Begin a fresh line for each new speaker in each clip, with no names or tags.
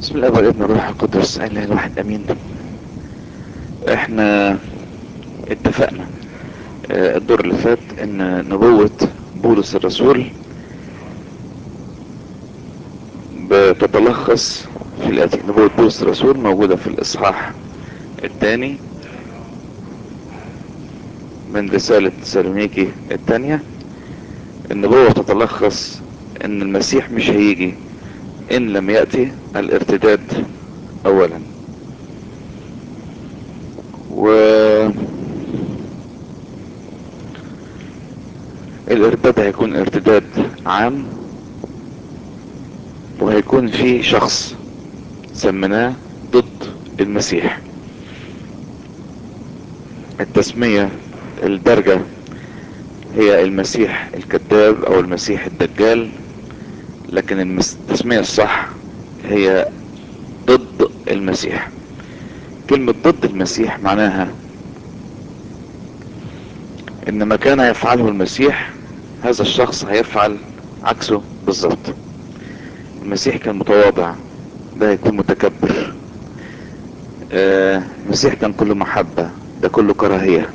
بسم الله والابن والروح القدس اله الواحد امين احنا اتفقنا آه، الدور اللي فات ان نبوة بولس الرسول بتتلخص في الاتي نبوة بولس الرسول موجودة في الاصحاح الثاني من رسالة سالونيكي الثانية النبوة تتلخص ان المسيح مش هيجي ان لم يأتي الارتداد اولا و الارتداد هيكون ارتداد عام وهيكون في شخص سميناه ضد المسيح التسمية الدرجة هي المسيح الكذاب او المسيح الدجال لكن المس- التسمية الصح هي ضد المسيح كلمة ضد المسيح معناها ان ما كان يفعله المسيح هذا الشخص هيفعل عكسه بالظبط المسيح كان متواضع ده هيكون متكبر آه، المسيح كان كله محبة ده كله كراهية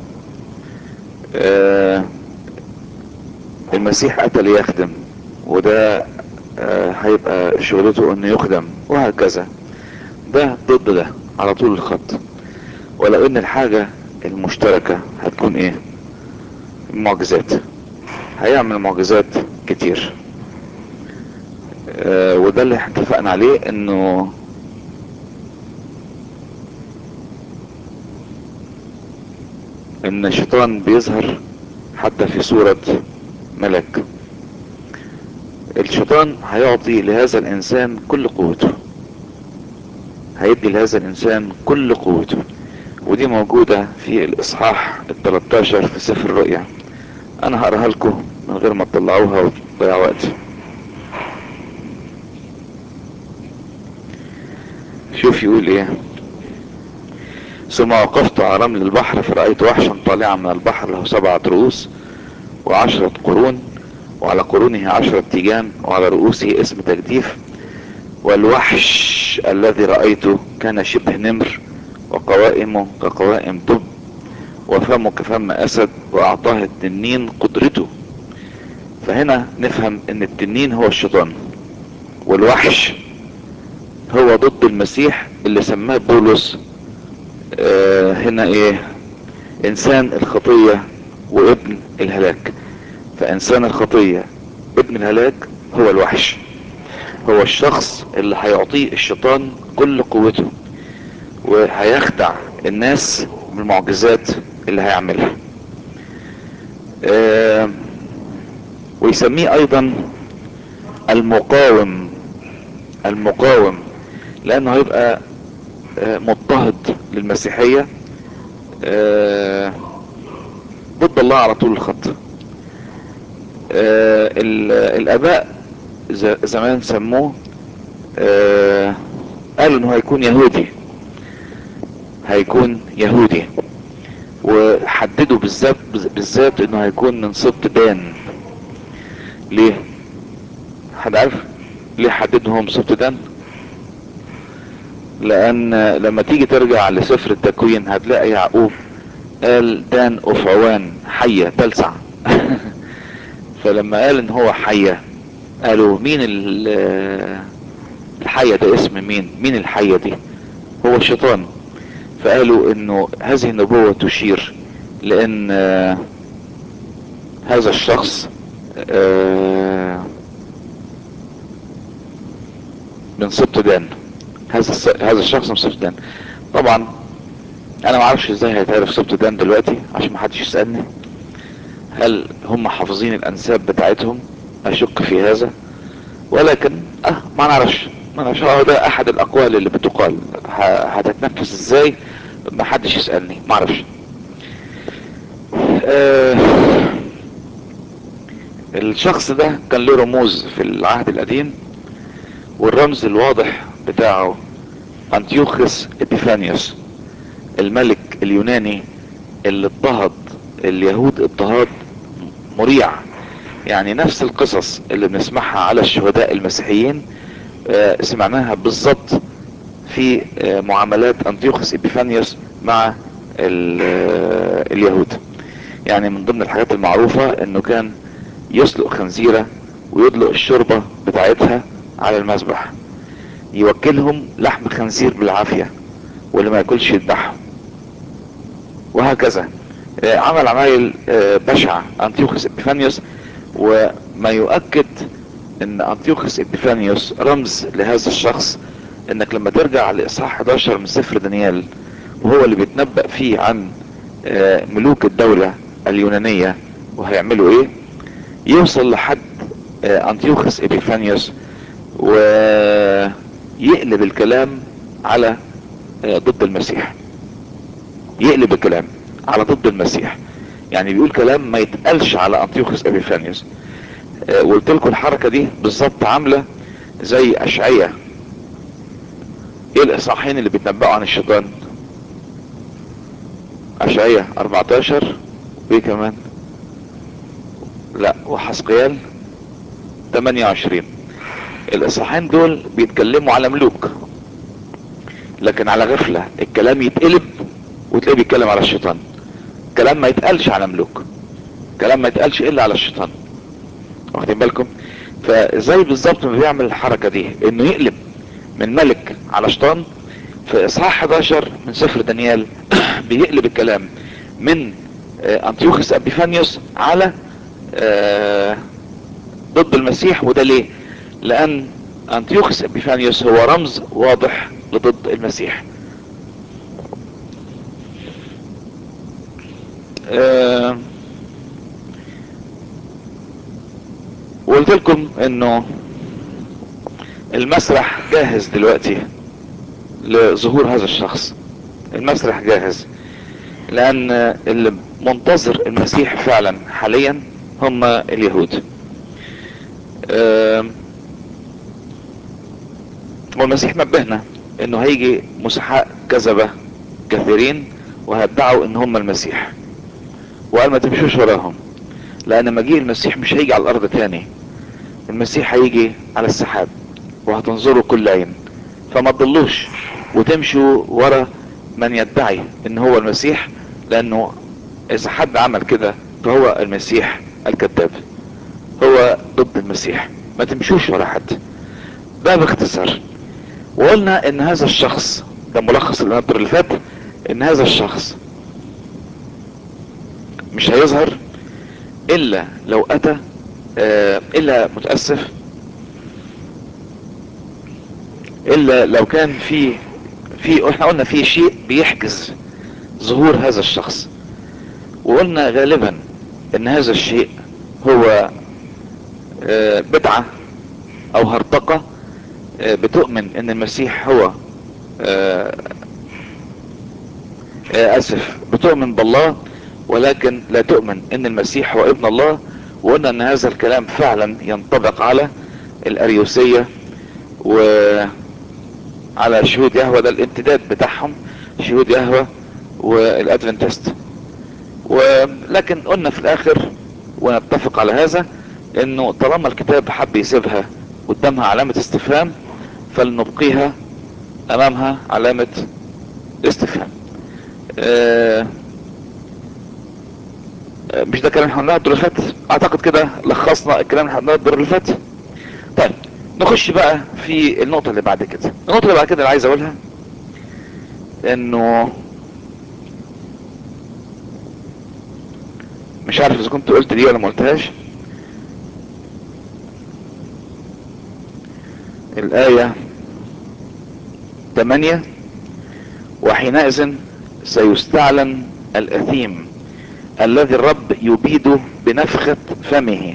آه، المسيح اتى ليخدم وده آه، هيبقى شغلته انه يخدم وهكذا ده ضد ده على طول الخط ولو ان الحاجة المشتركة هتكون ايه المعجزات هيعمل معجزات كتير آه، وده اللي احنا اتفقنا عليه انه ان الشيطان بيظهر حتى في صورة ملك الشيطان هيعطي لهذا الانسان كل قوته هيدي لهذا الانسان كل قوته ودي موجودة في الاصحاح ال 13 في سفر الرؤيا انا هقراها لكم من غير ما تطلعوها وتضيع وقت شوف يقول ايه ثم وقفت على رمل البحر فرأيت وحشا طالعا من البحر له سبعة رؤوس وعشرة قرون وعلى قرونه عشرة تيجان وعلى رؤوسه اسم تجديف والوحش الذي رأيته كان شبه نمر وقوائمه كقوائم دب وفمه كفم أسد وأعطاه التنين قدرته فهنا نفهم ان التنين هو الشيطان والوحش هو ضد المسيح اللي سماه بولس آه هنا ايه انسان الخطية وابن الهلاك فانسان الخطية ابن الهلاك هو الوحش هو الشخص اللي هيعطيه الشيطان كل قوته وهيخدع الناس بالمعجزات اللي هيعملها آه ويسميه ايضا المقاوم المقاوم لانه هيبقى آه، مضطهد للمسيحية آه، ضد الله على طول الخط آه، ال- الاباء ز- زمان سموه آه، قالوا انه هيكون يهودي هيكون يهودي وحددوا بالذات بالذات انه هيكون من سبط دان ليه حد عارف ليه حددوا هو من سبط دان لان لما تيجي ترجع لسفر التكوين هتلاقي يعقوب قال دان افعوان حية تلسع فلما قال ان هو حية قالوا مين ال- الحية ده اسم مين مين الحية دي هو الشيطان فقالوا انه هذه النبوة تشير لان آه، هذا الشخص آه، من سبط دان هذا الس- هذا الشخص من سبط دان طبعا انا ما اعرفش ازاي هيتعرف سبط دان دلوقتي عشان ما حدش يسالني هل هم حافظين الانساب بتاعتهم اشك في هذا ولكن اه ما نعرفش ما نعرفش هو ده احد الاقوال اللي بتقال ه- هتتنفس ازاي ما حدش يسالني ما اعرفش آه الشخص ده كان له رموز في العهد القديم والرمز الواضح بتاعه انتيوخس ابيفانيوس الملك اليوناني اللي اضطهد اليهود اضطهاد مريع يعني نفس القصص اللي بنسمعها على الشهداء المسيحيين آه، سمعناها بالظبط في آه، معاملات انتيوخس ابيفانيوس مع ال- آه، اليهود يعني من ضمن الحاجات المعروفة انه كان يسلق خنزيرة ويدلق الشوربة بتاعتها على المذبح يوكلهم لحم خنزير بالعافية واللي ما ياكلش يذبحه وهكذا آه، عمل عمايل آه، بشعة انتيوخس ابيفانيوس وما يؤكد ان انتيوخس ابيفانيوس رمز لهذا الشخص انك لما ترجع لاصحاح 11 من سفر دانيال وهو اللي بيتنبأ فيه عن آه، ملوك الدولة اليونانية وهيعملوا ايه يوصل لحد آه، انتيوخس ابيفانيوس ويقلب الكلام على آه، ضد المسيح يقلب الكلام على ضد المسيح يعني بيقول كلام ما يتقالش على انتيوخس ابيفانيوس آه، وقلت لكم الحركه دي بالظبط عامله زي اشعية ايه الاصحاحين اللي بيتنبأوا عن الشيطان اشعية 14 وايه كمان لا وحسقيال 28 الاصحاحين دول بيتكلموا على ملوك لكن على غفلة الكلام يتقلب وتلاقيه بيتكلم على الشيطان كلام ما يتقالش على ملوك كلام ما يتقالش الا على الشيطان واخدين بالكم فزي بالظبط ما بيعمل الحركة دي انه يقلب من ملك على شيطان في اصحاح 11 من سفر دانيال بيقلب الكلام من آه، انتيوخس ابيفانيوس على آه، ضد المسيح وده ليه لان انتيوخس ابيفانيوس هو رمز واضح لضد المسيح آه، وقلت لكم انه المسرح جاهز دلوقتي لظهور هذا الشخص المسرح جاهز لان اللي منتظر المسيح فعلا حاليا هم اليهود آم، والمسيح نبهنا انه هيجي مسحاء كذبة كثيرين وهيدعوا ان هم المسيح وقال ما تمشوش وراهم لان مجيء المسيح مش هيجي على الارض تاني المسيح هيجي على السحاب وهتنظروا كل عين فما تضلوش وتمشوا ورا من يدعي ان هو المسيح لانه اذا حد عمل كده فهو المسيح الكذاب هو ضد المسيح ما تمشوش ورا حد ده باختصار وقلنا ان هذا الشخص ده ملخص النطر اللي فات ان هذا الشخص مش هيظهر الا لو اتى آه، الا متأسف الا لو كان في في احنا قلنا في شيء بيحجز ظهور هذا الشخص وقلنا غالبا ان هذا الشيء هو آه، بدعة او هرطقة آه، بتؤمن ان المسيح هو آه، آه، اسف بتؤمن بالله ولكن لا تؤمن ان المسيح هو ابن الله وقلنا ان هذا الكلام فعلا ينطبق على الاريوسية وعلى شهود يهوى ده الامتداد بتاعهم شهود يهوى والادفنتست ولكن قلنا في الاخر ونتفق على هذا انه طالما الكتاب حب يسيبها قدامها علامة استفهام فلنبقيها امامها علامة استفهام آه، آه، مش ده كلام احنا قلناه الدور اللي فات اعتقد كده لخصنا الكلام اللي احنا قلناه الدور اللي فات طيب نخش بقى في النقطة اللي بعد كده النقطة اللي بعد كده اللي عايز اقولها انه مش عارف اذا كنت قلت دي ولا ما قلتهاش الآية 8 وحينئذ سيستعلن الأثيم الذي الرب يبيد بنفخة فمه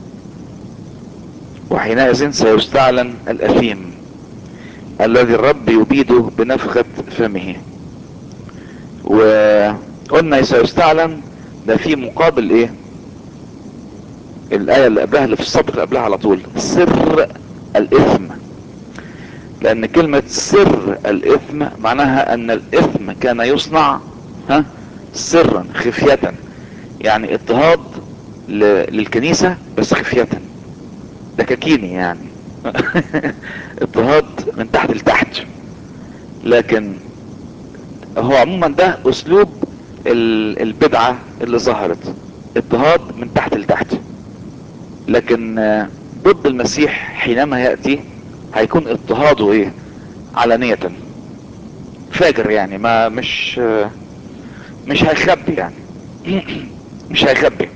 وحينئذ سيستعلن الأثيم الذي الرب يبيد بنفخة فمه وقلنا سيستعلن ده في مقابل ايه الآية اللي قبلها اللي في السطر اللي قبلها على طول سر الإثم لأن كلمة سر الإثم معناها أن الإثم كان يصنع ها سرا خفية يعني اضطهاد ل- للكنيسة بس خفية ده ككيني يعني اضطهاد من تحت لتحت لكن هو عموما ده اسلوب ال- البدعة اللي ظهرت اضطهاد من تحت لتحت لكن آه، ضد المسيح حينما يأتي هيكون اضطهاده ايه علانية فاجر يعني ما مش آه، مش هيخبي يعني مش هيخبي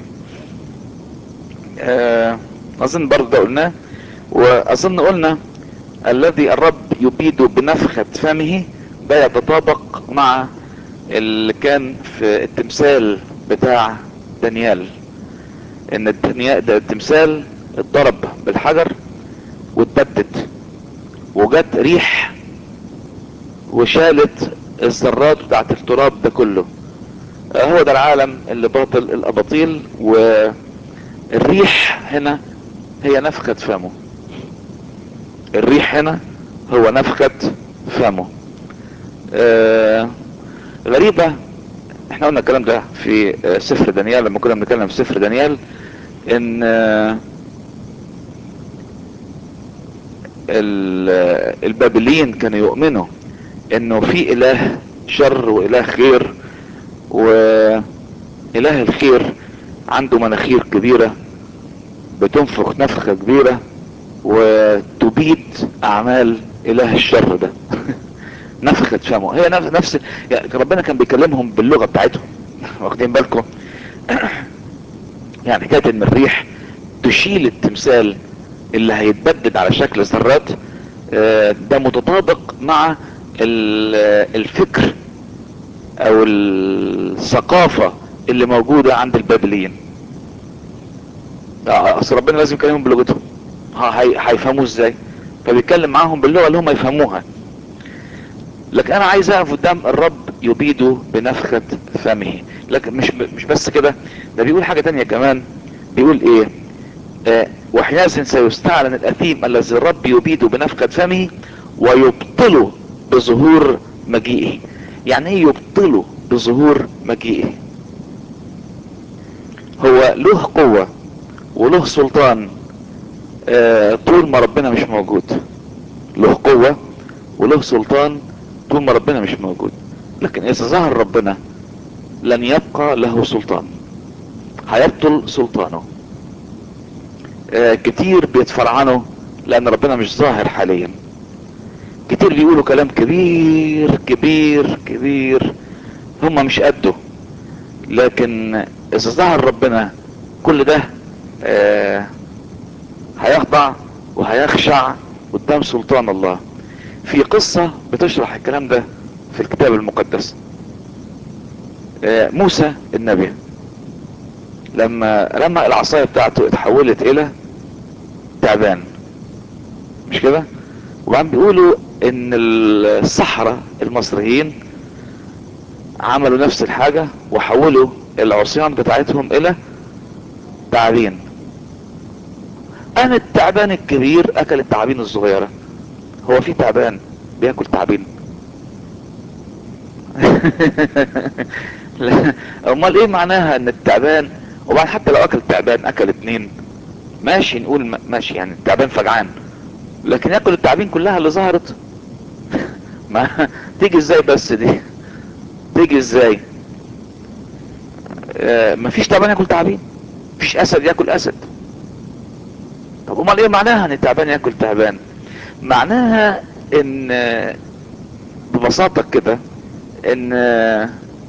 آه، اظن برضه ده قلناه واظن قلنا الذي الرب يبيد بنفخة فمه ده يتطابق مع اللي كان في التمثال بتاع دانيال ان الدنيا ده التمثال اتضرب بالحجر واتبدد وجت ريح وشالت الذرات بتاعت التراب ده كله آه، هو ده العالم اللي باطل الاباطيل والريح هنا هي نفخة فمه الريح هنا هو نفخة فمه آه غريبة احنا قلنا الكلام ده في آه، سفر دانيال لما كنا بنتكلم في سفر دانيال ان آه، ال- آه، البابليين كانوا يؤمنوا انه في اله شر واله خير واله الخير عنده مناخير كبيرة بتنفخ نفخة كبيرة وتبيد اعمال اله الشر ده نفخة فمه هي نف- نفس يعني ربنا كان بيكلمهم باللغة بتاعتهم واخدين بالكم يعني حكاية ان الريح تشيل التمثال اللي هيتبدد على شكل ذرات آه، ده متطابق مع ال- الفكر او الثقافة اللي موجودة عند البابليين آه، اصل ربنا لازم يكلمهم بلغتهم ها- هي- هيفهموه ازاي فبيتكلم معاهم باللغة اللي هم يفهموها لكن انا عايز اقف قدام الرب يبيده بنفخة فمه لكن مش مش بس كده ده بيقول حاجة تانية كمان بيقول ايه آه وحينئذ سيستعلن الاثيم الذي الرب يبيده بنفخة فمه ويبطله بظهور مجيئه يعني ايه يبطله بظهور مجيئه هو له قوة وله سلطان آه طول ما ربنا مش موجود له قوة وله سلطان طول ما ربنا مش موجود لكن اذا ظهر ربنا لن يبقى له سلطان هيبطل سلطانه آه كتير بيتفرعنوا لان ربنا مش ظاهر حاليا كتير بيقولوا كلام كبير كبير كبير هم مش قده لكن اذا ظهر ربنا كل ده آه هيخضع وهيخشع قدام سلطان الله في قصة بتشرح الكلام ده في الكتاب المقدس آه، موسى النبي لما لما العصاية بتاعته اتحولت الى تعبان مش كده وبعدين بيقولوا ان الصحراء المصريين عملوا نفس الحاجة وحولوا العصيان بتاعتهم الى تعابين انا التعبان الكبير اكل التعابين الصغيرة هو في تعبان بياكل تعابين لا، امال ايه معناها ان التعبان وبعد حتى لو اكل تعبان اكل اتنين ماشي نقول م- ماشي يعني التعبان فجعان لكن ياكل التعابين كلها اللي ظهرت ما تيجي ازاي بس دي تيجي ازاي آه مفيش تعبان ياكل تعابين مفيش اسد ياكل اسد طب امال ايه معناها ان التعبان ياكل تعبان معناها ان آه، ببساطة كده ان آه،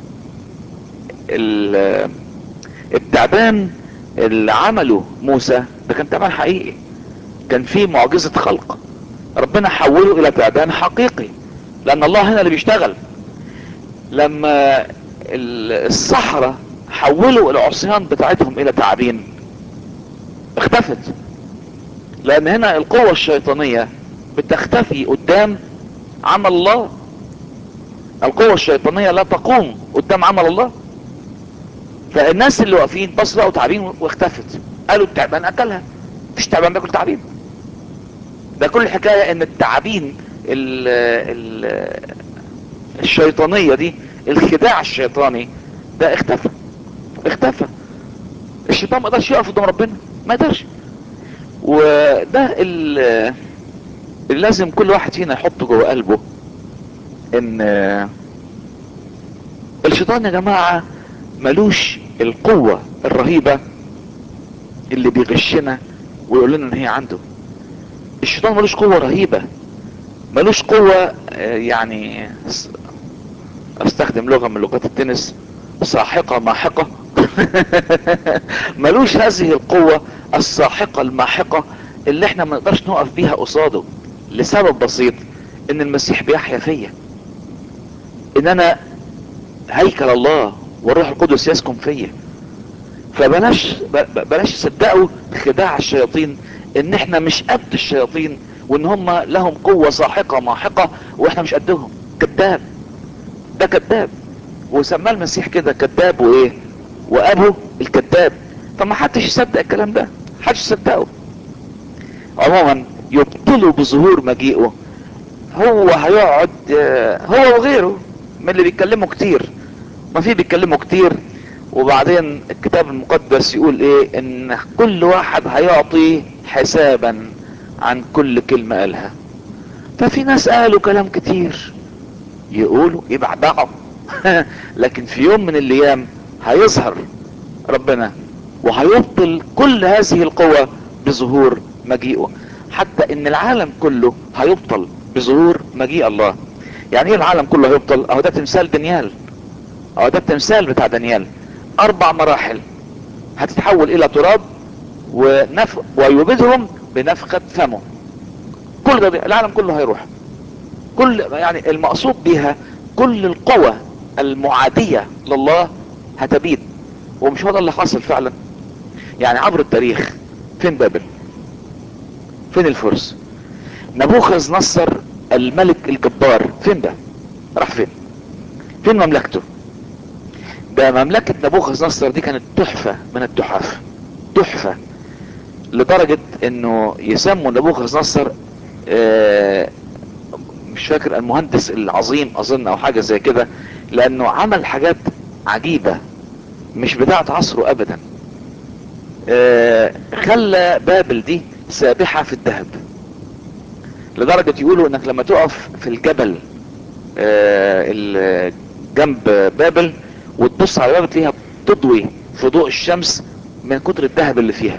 ال- آه، التعبان اللي عمله موسى ده كان تعبان حقيقي كان فيه معجزة خلق ربنا حوله الى تعبان حقيقي لان الله هنا اللي بيشتغل لما ال- الصحراء حولوا العصيان بتاعتهم الى تعابين اختفت لان هنا القوة الشيطانية بتختفي قدام عمل الله القوة الشيطانية لا تقوم قدام عمل الله فالناس اللي واقفين بصوا لقوا تعابين واختفت قالوا التعبان اكلها مفيش تعبان بياكل تعابين ده كل الحكاية ان التعابين ال ال الشيطانية دي الخداع الشيطاني ده اختفى اختفى الشيطان ما قدرش يقف قدام ربنا ما قدرش وده اللي لازم كل واحد فينا يحط جوه قلبه ان الشيطان يا جماعة ملوش القوة الرهيبة اللي بيغشنا ويقول لنا ان هي عنده الشيطان ملوش قوة رهيبة ملوش قوة يعني استخدم لغة من لغات التنس ساحقة ماحقة ملوش هذه القوة الساحقة الماحقة اللي احنا ما نقدرش نقف بيها قصاده لسبب بسيط ان المسيح بيحيا فيا ان انا هيكل الله والروح القدس يسكن فيا فبلاش بلاش تصدقوا خداع الشياطين ان احنا مش قد الشياطين وان هم لهم قوة ساحقة ماحقة واحنا مش قدهم كذاب ده كذاب وسماه المسيح كده كذاب وايه وابو الكذاب فما حدش يصدق الكلام ده حدش يصدقه عموما يبطلوا بظهور مجيئه هو هيقعد هو وغيره من اللي بيتكلموا كتير ما في بيتكلموا كتير وبعدين الكتاب المقدس يقول ايه ان كل واحد هيعطي حسابا عن كل كلمة قالها ففي ناس قالوا كلام كتير يقولوا يبعبعوا لكن في يوم من الايام هيظهر ربنا وهيبطل كل هذه القوة بظهور مجيئه حتى ان العالم كله هيبطل بظهور مجيء الله يعني ايه العالم كله هيبطل اهو ده تمثال دانيال اهو ده التمثال بتاع دانيال اربع مراحل هتتحول الى تراب ونف... ويوجدهم بنفخة فمه كل ده العالم كله هيروح كل يعني المقصود بها كل القوى المعادية لله هتبيد ومش هو ده اللي حصل فعلا يعني عبر التاريخ فين بابل فين الفرس نبوخذ نصر الملك الجبار فين ده راح فين فين مملكته ده مملكة نبوخذ نصر دي كانت تحفة من التحف تحفة لدرجة انه يسموا نبوخذ نصر آه مش فاكر المهندس العظيم اظن او حاجة زي كده لانه عمل حاجات عجيبة مش بتاعت عصره ابدا آه خلى بابل دي سابحة في الذهب لدرجة يقولوا انك لما تقف في الجبل آه جنب بابل وتبص على بابل تلاقيها بتضوي في ضوء الشمس من كتر الذهب اللي فيها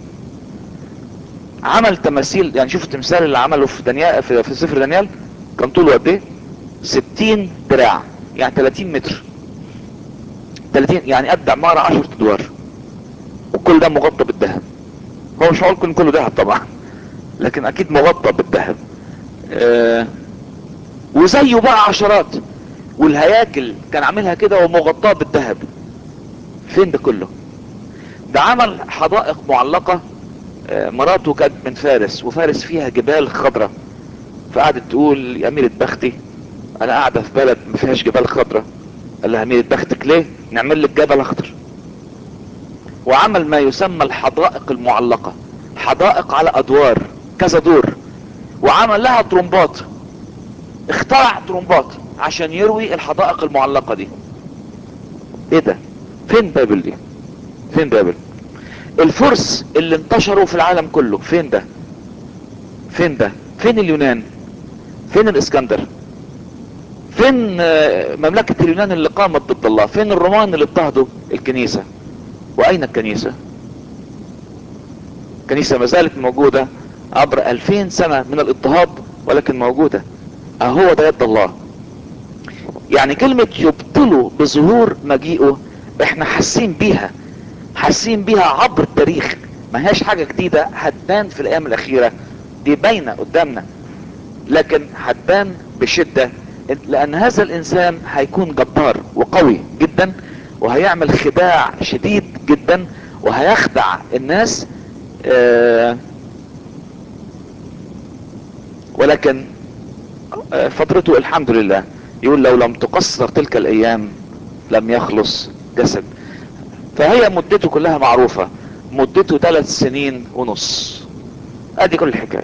عمل تماثيل يعني شوف التمثال اللي عمله في دانيال في, في سفر دانيال كان طوله قد ايه 60 دراع يعني 30 متر 30 يعني قد عمارة 10 ادوار وكل ده مغطى بالذهب هو مش هقول كله ذهب طبعا لكن اكيد مغطى بالذهب آه وزيه بقى عشرات والهياكل كان عاملها كده ومغطاه بالذهب فين ده كله ده عمل حدائق معلقة آه مراته كانت من فارس وفارس فيها جبال خضراء فقعدت تقول يا أميرة بختي انا قاعدة في بلد ما فيهاش جبال خضراء قال لها أميرة بختك ليه نعمل لك جبل اخضر وعمل ما يسمى الحدائق المعلقة حدائق على ادوار كذا دور وعمل لها طرمبات اخترع طرمبات عشان يروي الحدائق المعلقة دي ايه ده فين بابل دي فين بابل الفرس اللي انتشروا في العالم كله فين ده فين ده فين اليونان فين الاسكندر فين مملكة اليونان اللي قامت ضد الله فين الرومان اللي اضطهدوا الكنيسة واين الكنيسة الكنيسة ما زالت موجودة عبر الفين سنة من الاضطهاد ولكن موجودة اهو ده يد الله يعني كلمة يبطلوا بظهور مجيئه احنا حاسين بيها حاسين بيها عبر التاريخ ما هياش حاجة جديدة هتبان في الايام الاخيرة دي باينة قدامنا لكن هتبان بشدة لان هذا الانسان هيكون جبار وقوي جدا وهيعمل خداع شديد جدا وهيخدع الناس آه ولكن آه فترته الحمد لله يقول لو لم تقصر تلك الايام لم يخلص جسد فهي مدته كلها معروفة مدته ثلاث سنين ونص ادي كل الحكاية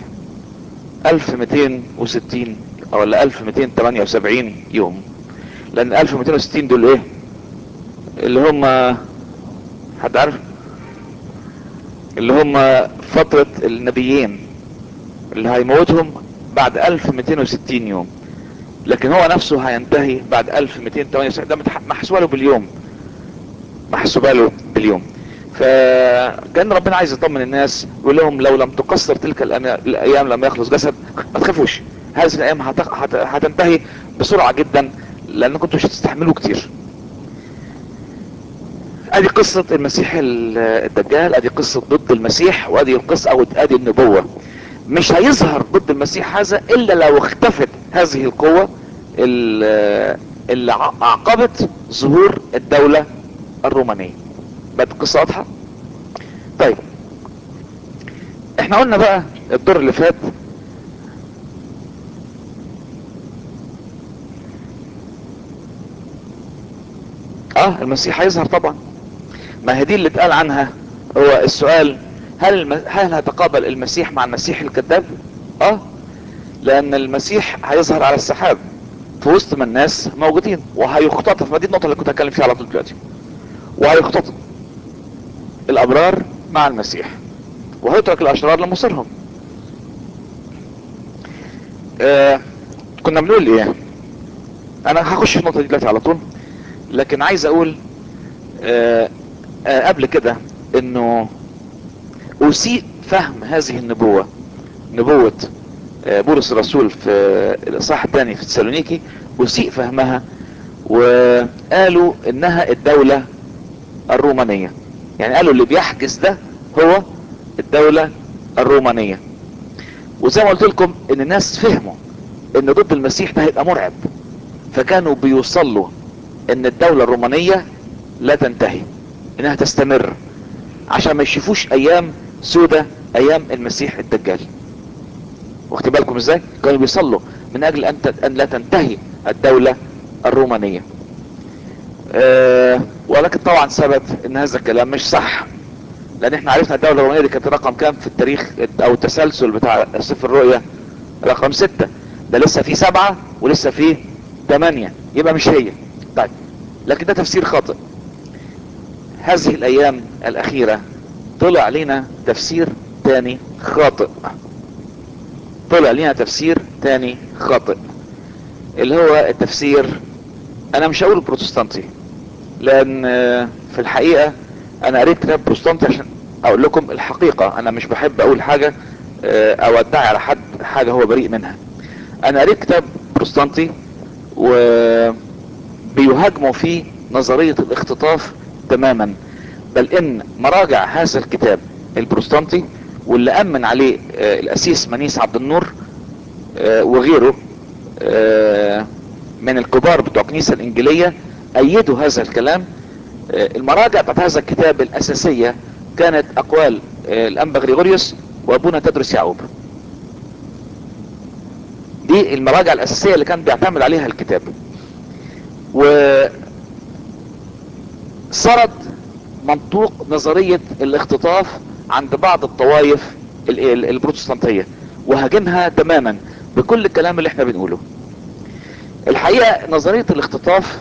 1260 ولا 1278 يوم لان 1260 دول ايه اللي هم حد عارف اللي هم فترة النبيين اللي هيموتهم بعد 1260 يوم لكن هو نفسه هينتهي بعد 1278 ده محسوبه له باليوم محسوبه له باليوم فكان ربنا عايز يطمن الناس يقول لهم لو لم تقصر تلك الايام لما يخلص جسد ما تخافوش هذه الايام هتنتهي بسرعة جدا لان كنتوا مش هتستحملوا كتير ادي قصة المسيح الدجال ادي قصة ضد المسيح وادي القصة او ادي النبوة مش هيظهر ضد المسيح هذا الا لو اختفت هذه القوة اللي عقبت ظهور الدولة الرومانية بقت القصة واضحة طيب احنا قلنا بقى الدور اللي فات اه المسيح هيظهر طبعا ما هي دي اللي اتقال عنها هو السؤال هل الم... هل هتقابل المسيح مع المسيح الكذاب اه لان المسيح هيظهر على السحاب في وسط ما الناس موجودين وهيختطف ما دي النقطه اللي كنت هتكلم فيها على طول دلوقتي وهيختطف الابرار مع المسيح وهيترك الاشرار لمصيرهم آه كنا بنقول ايه انا هخش في النقطه دي دلوقتي على طول لكن عايز اقول آه آه قبل كده انه اسيء فهم هذه النبوة نبوة آه بولس الرسول في الاصحاح الثاني في تسالونيكي اسيء فهمها وقالوا انها الدولة الرومانية يعني قالوا اللي بيحجز ده هو الدولة الرومانية وزي ما قلت لكم ان الناس فهموا ان ضد المسيح ده هيبقى مرعب فكانوا بيوصلوا ان الدولة الرومانية لا تنتهي انها تستمر عشان ما يشوفوش ايام سودة ايام المسيح الدجال واخد بالكم ازاي كانوا بيصلوا من اجل ان, أن لا تنتهي الدولة الرومانية أه ولكن طبعا ثبت ان هذا الكلام مش صح لان احنا عرفنا الدولة الرومانية دي كانت رقم كام في التاريخ او التسلسل بتاع سفر الرؤية رقم ستة ده لسه في سبعة ولسه في ثمانية يبقى مش هي طيب لكن ده تفسير خاطئ هذه الايام الاخيرة طلع لنا تفسير تاني خاطئ طلع لنا تفسير تاني خاطئ اللي هو التفسير انا مش هقول بروتستانتي لان في الحقيقة انا قريت كتاب بروتستانتي عشان اقول لكم الحقيقة انا مش بحب اقول حاجة او ادعي على حد حاجة هو بريء منها انا قريت كتاب بروتستانتي وبيهاجموا فيه نظرية الاختطاف تماما بل ان مراجع هذا الكتاب البروتستانتي واللي امن عليه آه الاسيس منيس عبد النور آه وغيره آه من الكبار بتوع الكنيسة الانجيلية ايدوا هذا الكلام المراجع بتاعت هذا الكتاب الاساسية كانت اقوال الانبا غريغوريوس وابونا تدرس يعقوب دي المراجع الاساسية اللي كان بيعتمد عليها الكتاب و سرد منطوق نظرية الاختطاف عند بعض الطوائف البروتستانتية وهاجمها تماما بكل الكلام اللي احنا بنقوله الحقيقة نظرية الاختطاف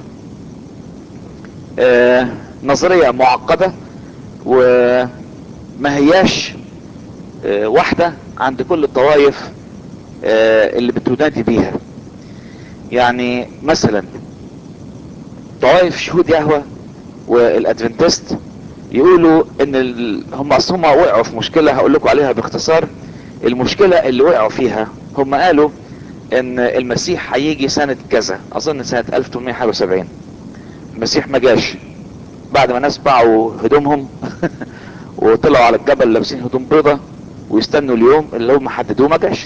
آه نظرية معقدة وما هياش آه واحدة عند كل الطوائف آه اللي بتنادي بيها يعني مثلا طوائف شهود يهوى والادفنتست يقولوا ان ال... هم اصلا وقعوا في مشكلة هقول لكم عليها باختصار المشكلة اللي وقعوا فيها هم قالوا ان المسيح هيجي سنة كذا اظن سنة 1871 المسيح ما جاش بعد ما ناس باعوا هدومهم وطلعوا على الجبل لابسين هدوم بيضة ويستنوا اليوم اللي هم حددوه ما جاش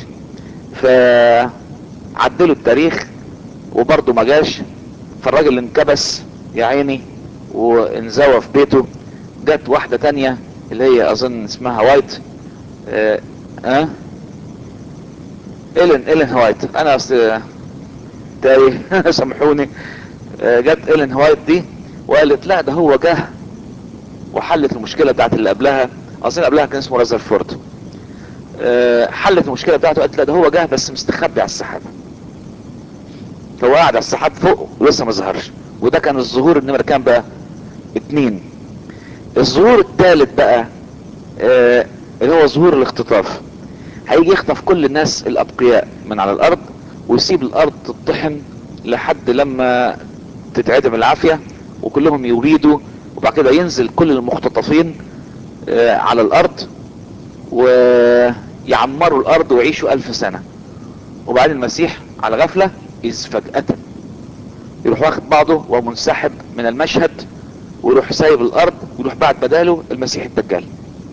فعدلوا التاريخ وبرضه ما جاش فالراجل انكبس يا عيني وانزوى في بيته جت واحدة تانية اللي هي اظن اسمها وايت اه, اه إلين إلين هوايت انا اصل تايه سامحوني اه جت إلين هوايت دي وقالت لا ده هو جه وحلت المشكلة بتاعت اللي قبلها اظن قبلها كان اسمه رازرفورد اه حلت المشكلة بتاعته قالت لا ده هو جه بس مستخبي على السحاب هو قاعد على السحاب فوق ولسه ما ظهرش وده كان الظهور النمرة كام بقى اتنين الظهور الثالث بقى آه اللي هو ظهور الاختطاف هيجي يخطف كل الناس الابقياء من على الارض ويسيب الارض تطحن لحد لما تتعدم العافية وكلهم يريدوا وبعد كده ينزل كل المختطفين آه على الارض ويعمروا الارض ويعيشوا الف سنة وبعدين المسيح على غفلة إذ فجأة يروح واخد بعضه ومنسحب من المشهد ويروح سايب الارض ويروح بعد بداله المسيح الدجال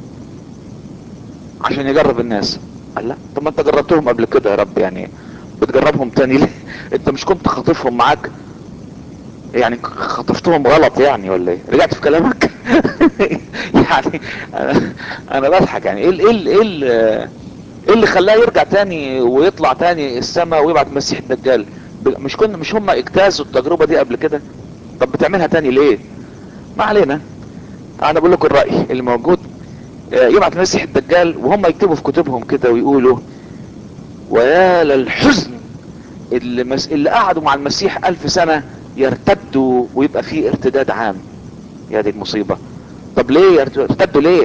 عشان يجرب الناس قال لا طب ما انت جربتهم قبل كده يا رب يعني بتجربهم تاني ليه انت مش كنت خاطفهم معاك يعني خطفتهم غلط يعني ولا ايه رجعت في كلامك يعني انا, أنا بضحك يعني ايه ال ايه ال ايه ال ايه اللي خلاه يرجع تاني ويطلع تاني السماء ويبعت المسيح الدجال مش كنا مش هم اجتازوا التجربة دي قبل كده طب بتعملها تاني ليه ما علينا انا بقول لكم الرأي اللي موجود يبعت المسيح الدجال وهم يكتبوا في كتبهم كده ويقولوا ويا للحزن اللي, مس... اللي قعدوا مع المسيح الف سنة يرتدوا ويبقى فيه ارتداد عام يا دي المصيبة طب ليه يرتدوا ليه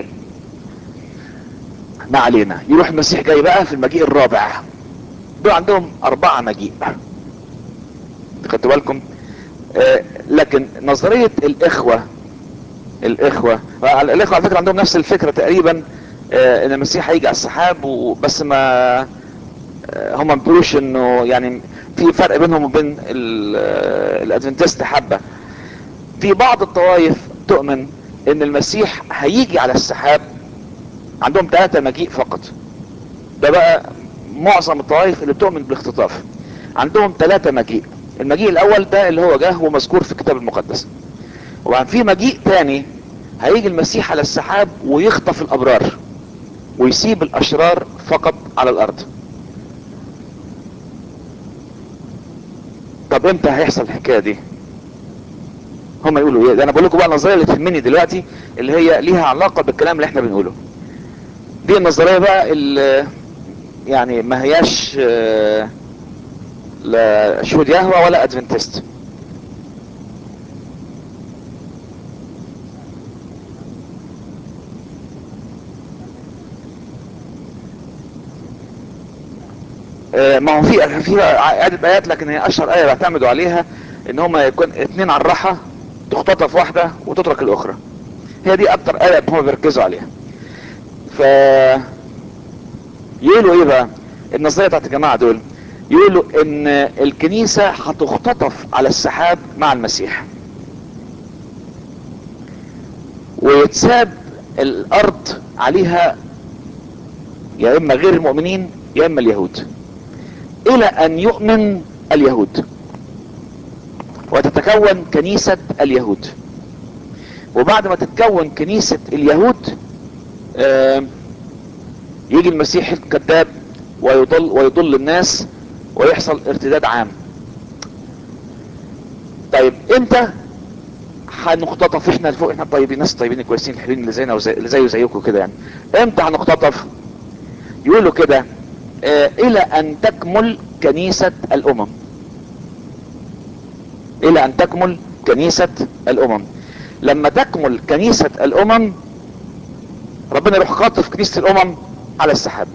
ما علينا يروح المسيح جاي بقى في المجيء الرابع دول عندهم اربعة مجيء خدتوا بالكم آه لكن نظرية الاخوة الاخوة الاخوة على فكرة عندهم نفس الفكرة تقريبا آه ان المسيح هيجي على السحاب بس ما آه هم ما بيقولوش انه يعني في فرق بينهم وبين الادفنتست حبة في بعض الطوائف تؤمن ان المسيح هيجي على السحاب عندهم ثلاثة مجيء فقط ده بقى معظم الطوائف اللي بتؤمن بالاختطاف عندهم ثلاثة مجيء المجيء الاول ده اللي هو جه ومذكور في الكتاب المقدس وبعد في مجيء تاني هيجي المسيح على السحاب ويخطف الابرار ويسيب الاشرار فقط على الارض طب امتى هيحصل الحكايه دي هم يقولوا ايه ده انا بقول لكم بقى النظريه اللي تهمني دلوقتي اللي هي ليها علاقه بالكلام اللي احنا بنقوله دي النظريه بقى اللي يعني ما هياش لا شهود يهوى ولا ادفنتست ما هو في في عدة ايات لكن هي اشهر ايه بيعتمدوا عليها ان هم يكون اتنين على الراحة تختطف واحدة وتترك الاخرى هي دي اكتر ايه هم بيركزوا عليها ف يقولوا ايه بقى النظرية بتاعت الجماعة دول يقولوا ان الكنيسة هتختطف على السحاب مع المسيح ويتساب الارض عليها يا اما غير المؤمنين يا اما اليهود الى ان يؤمن اليهود وتتكون كنيسة اليهود وبعد ما تتكون كنيسة اليهود يجي المسيح الكذاب ويضل ويضل الناس ويحصل ارتداد عام طيب امتى هنختطف احنا فوق احنا طيبين ناس طيبين كويسين الحلوين اللي زينا وزي اللي زيه زيكم كده يعني امتى هنختطف يقولوا كده اه الى ان تكمل كنيسة الامم الى ان تكمل كنيسة الامم لما تكمل كنيسة الامم ربنا يروح خاطف كنيسة الامم على السحاب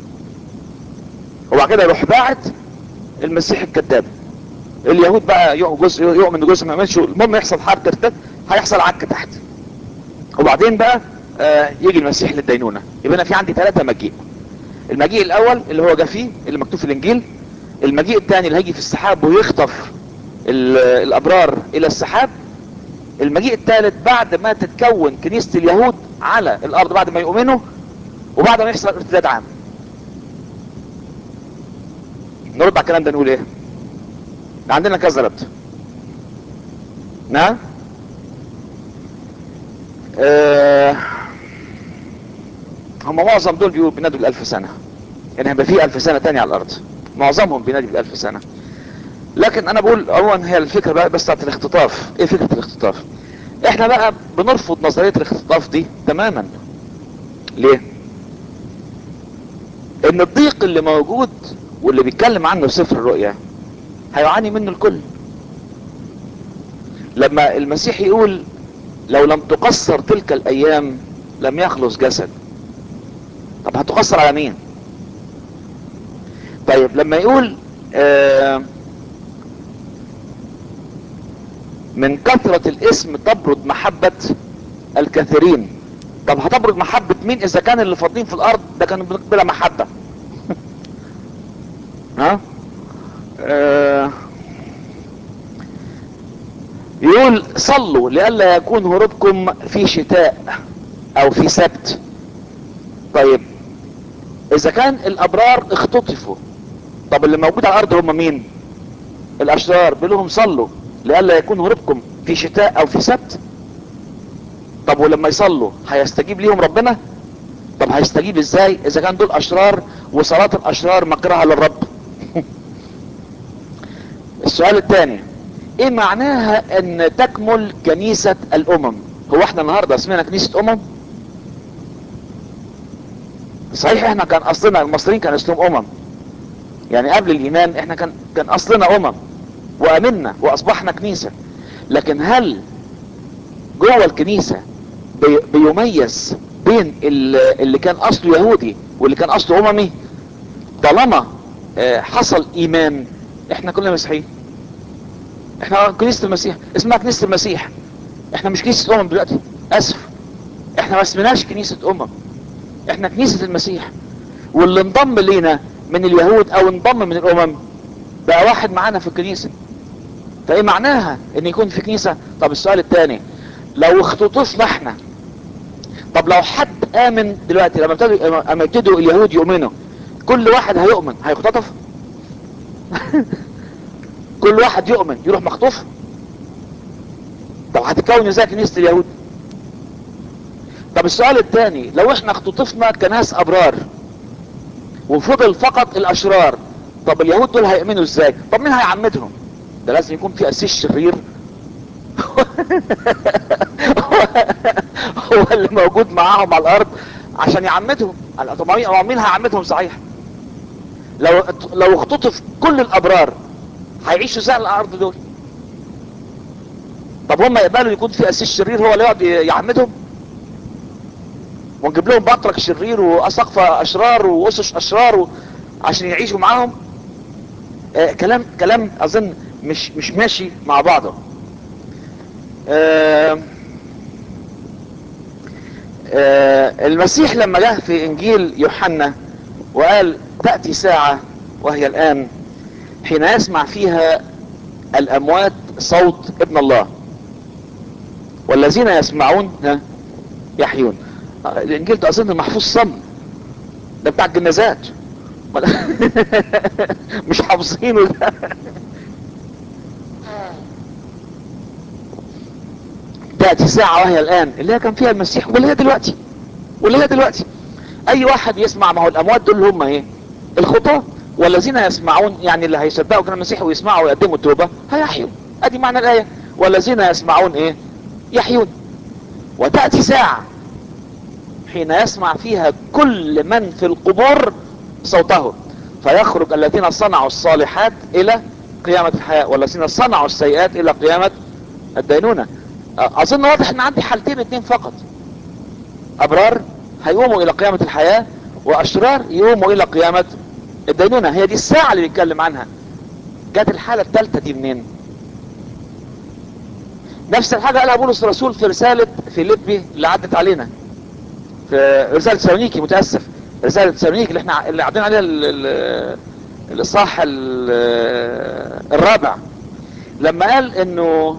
وبعد كده يروح باعت المسيح الكذاب اليهود بقى جزء يؤمن جزء ما يؤمنش المهم يحصل حرب ارتد هيحصل عك تحت وبعدين بقى آه يجي المسيح للدينونة يبقى انا في عندي ثلاثة مجيء المجيء الاول اللي هو جه فيه اللي مكتوب في الانجيل المجيء الثاني اللي هيجي في السحاب ويخطف الابرار الى السحاب المجيء الثالث بعد ما تتكون كنيسة اليهود على الارض بعد ما يؤمنوا وبعد ما يحصل ارتداد عام نرد على الكلام ده نقول ايه عندنا كذا رد نعم آه هم معظم دول بيقولوا بينادوا بالالف سنة يعني هيبقى في الف سنة تانية على الارض معظمهم بينادي بالالف سنة لكن انا بقول عموما هي الفكرة بقى بس بتاعت الاختطاف ايه فكرة الاختطاف احنا بقى بنرفض نظرية الاختطاف دي تماما ليه ان الضيق اللي موجود واللي بيتكلم عنه سفر الرؤيا هيعاني منه الكل لما المسيح يقول لو لم تقصر تلك الايام لم يخلص جسد طب هتقصر على مين طيب لما يقول آه من كثرة الاسم تبرد محبة الكثيرين طب هتبرد محبة مين اذا كان اللي فاضلين في الارض ده كانوا بلا محبة ها آه يقول صلوا لئلا يكون هروبكم في شتاء او في سبت طيب اذا كان الابرار اختطفوا طب اللي موجود على الارض هم مين الاشرار بيقول لهم صلوا لئلا يكون هروبكم في شتاء او في سبت طب ولما يصلوا هيستجيب ليهم ربنا طب هيستجيب ازاي اذا كان دول اشرار وصلاة الاشرار مكرها للرب السؤال الثاني ايه معناها ان تكمل كنيسة الامم هو احنا النهاردة اسمنا كنيسة امم صحيح احنا كان اصلنا المصريين كان اسمهم امم يعني قبل الايمان احنا كان كان اصلنا امم وامنا واصبحنا كنيسة لكن هل جوه الكنيسة بي بيميز بين اللي كان اصله يهودي واللي كان اصله اممي طالما اه حصل ايمان احنا كلنا مسيحيين احنا كنيسة المسيح اسمها كنيسة المسيح احنا مش كنيسة امم دلوقتي اسف احنا ما اسمناش كنيسة امم احنا كنيسة المسيح واللي انضم لينا من اليهود او انضم من الامم بقى واحد معانا في الكنيسة فايه معناها ان يكون في كنيسة طب السؤال الثاني لو اختطفنا احنا طب لو حد امن دلوقتي لما ابتدوا لما ابتدوا اليهود يؤمنوا كل واحد هيؤمن هيختطف كل واحد يؤمن يروح مخطوف طب هتتكون ازاي كنيسة اليهود طب السؤال الثاني لو احنا اختطفنا كناس ابرار وفضل فقط الاشرار طب اليهود دول هيؤمنوا ازاي طب مين هيعمدهم ده لازم يكون في قسيس شرير هو اللي موجود معاهم على الارض عشان يعمدهم طب مين هيعمدهم صحيح لو لو اختطف كل الابرار هيعيشوا ازاي على الارض دول طب هم يقبلوا يكون في قسيس شرير هو اللي يقعد يعمدهم ونجيب لهم بطرك شرير واسقفة اشرار واسش اشرار و... عشان يعيشوا معاهم آه كلام كلام اظن مش مش ماشي مع بعضه آه آه المسيح لما جه في انجيل يوحنا وقال تأتي ساعة وهي الان حين يسمع فيها الاموات صوت ابن الله والذين يسمعون يحيون الانجيل ده اظن محفوظ صم ده بتاع الجنازات مش حافظينه ده تأتي ساعة وهي الآن اللي هي كان فيها المسيح واللي هي دلوقتي واللي هي دلوقتي أي واحد يسمع ما هو الأموات دول هم إيه الخطاة والذين يسمعون يعني اللي هيصدقوا كلام المسيح ويسمعوا ويقدموا التوبة هيحيوا ادي معنى الآية والذين يسمعون إيه يحيون وتأتي ساعة حين يسمع فيها كل من في القبور صوته فيخرج الذين صنعوا الصالحات الى قيامة الحياة والذين صنعوا السيئات الى قيامة الدينونة اظن واضح ان عندي حالتين اتنين فقط ابرار هيقوموا الى قيامة الحياة واشرار يقوموا الى قيامة الدينونة هي دي الساعة اللي بيتكلم عنها جت الحالة الثالثة دي منين نفس الحاجة قالها بولس الرسول في رسالة فيليبي اللي عدت علينا في رسالة سالونيكي متأسف رسالة سالونيكي اللي احنا اللي عدينا عليها الاصحاح الرابع لما قال انه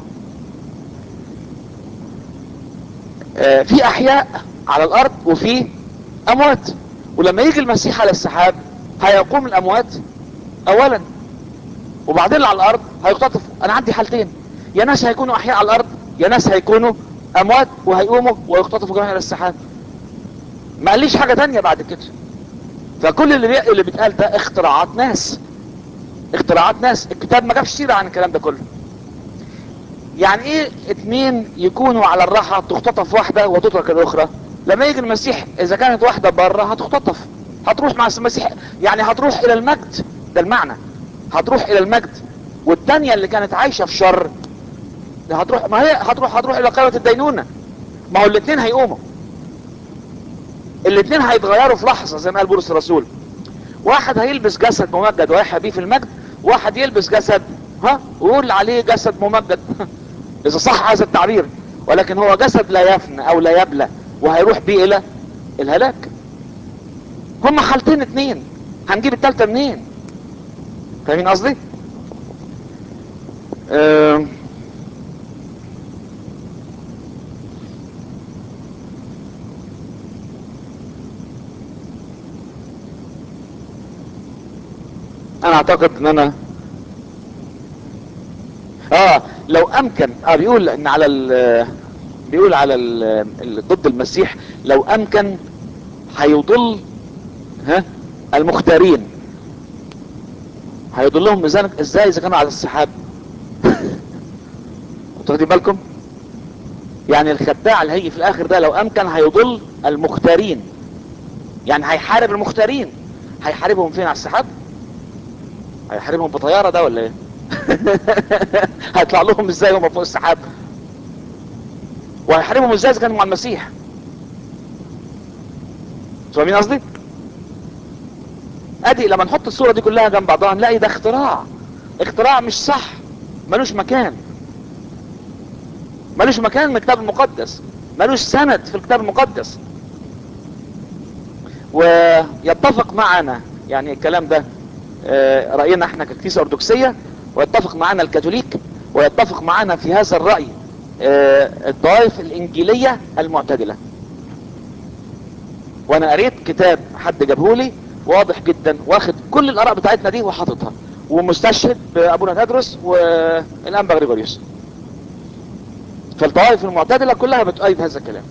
في احياء على الارض وفي اموات ولما يجي المسيح على السحاب هيقوم الاموات اولا وبعدين اللي على الارض هيختطفوا انا عندي حالتين يا ناس هيكونوا احياء على الارض يا ناس هيكونوا اموات وهيقوموا ويختطفوا جميعا على السحاب ما قاليش حاجة تانية بعد كده فكل اللي بي... اللي بيتقال ده اختراعات ناس اختراعات ناس الكتاب ما جابش سيرة عن الكلام ده كله يعني ايه اتنين يكونوا على الراحة تختطف واحدة وتترك الاخرى لما يجي المسيح اذا كانت واحدة بره هتختطف هتروح مع المسيح يعني هتروح الى المجد ده المعنى هتروح الى المجد والتانية اللي كانت عايشة في شر هتروح ما هي هتروح هتروح الى قائمة الدينونة ما هو الاتنين هيقوموا الاثنين هيتغيروا في لحظة زي ما قال بولس الرسول واحد هيلبس جسد ممجد ويحيا بيه في المجد واحد يلبس جسد ها ويقول عليه جسد ممجد اذا صح هذا التعبير ولكن هو جسد لا يفنى او لا يبلى وهيروح بيه الى الهلاك هم حالتين اتنين هنجيب التالتة منين فاهمين قصدي أه انا اعتقد ان انا اه لو امكن اه بيقول ان على ال بيقول على ال ضد المسيح لو امكن هيضل ها المختارين هيضلهم ميزان ازاي اذا كانوا على السحاب واخدين بالكم يعني الخداع اللي هيجي في الاخر ده لو امكن هيضل المختارين يعني هيحارب المختارين هيحاربهم فين على السحاب هيحاربهم بطياره ده ولا ايه هيطلع لهم ازاي هم فوق السحاب وهيحاربهم ازاي اذا كانوا مع المسيح فاهمين قصدي ادي لما نحط الصورة دي كلها جنب بعضها نلاقي ده اختراع اختراع مش صح ملوش مكان ملوش مكان من الكتاب المقدس ملوش سند في الكتاب المقدس ويتفق معنا يعني الكلام ده اه رأينا احنا ككنيسة ارثوذكسية ويتفق معنا الكاثوليك ويتفق معنا في هذا الرأي اه الطوائف الانجيلية المعتدلة وانا قريت كتاب حد جابهولي واضح جدا واخد كل الاراء بتاعتنا دي وحاططها ومستشهد بابونا تدرس والانبا غريغوريوس فالطوائف المعتدلة كلها بتؤيد هذا الكلام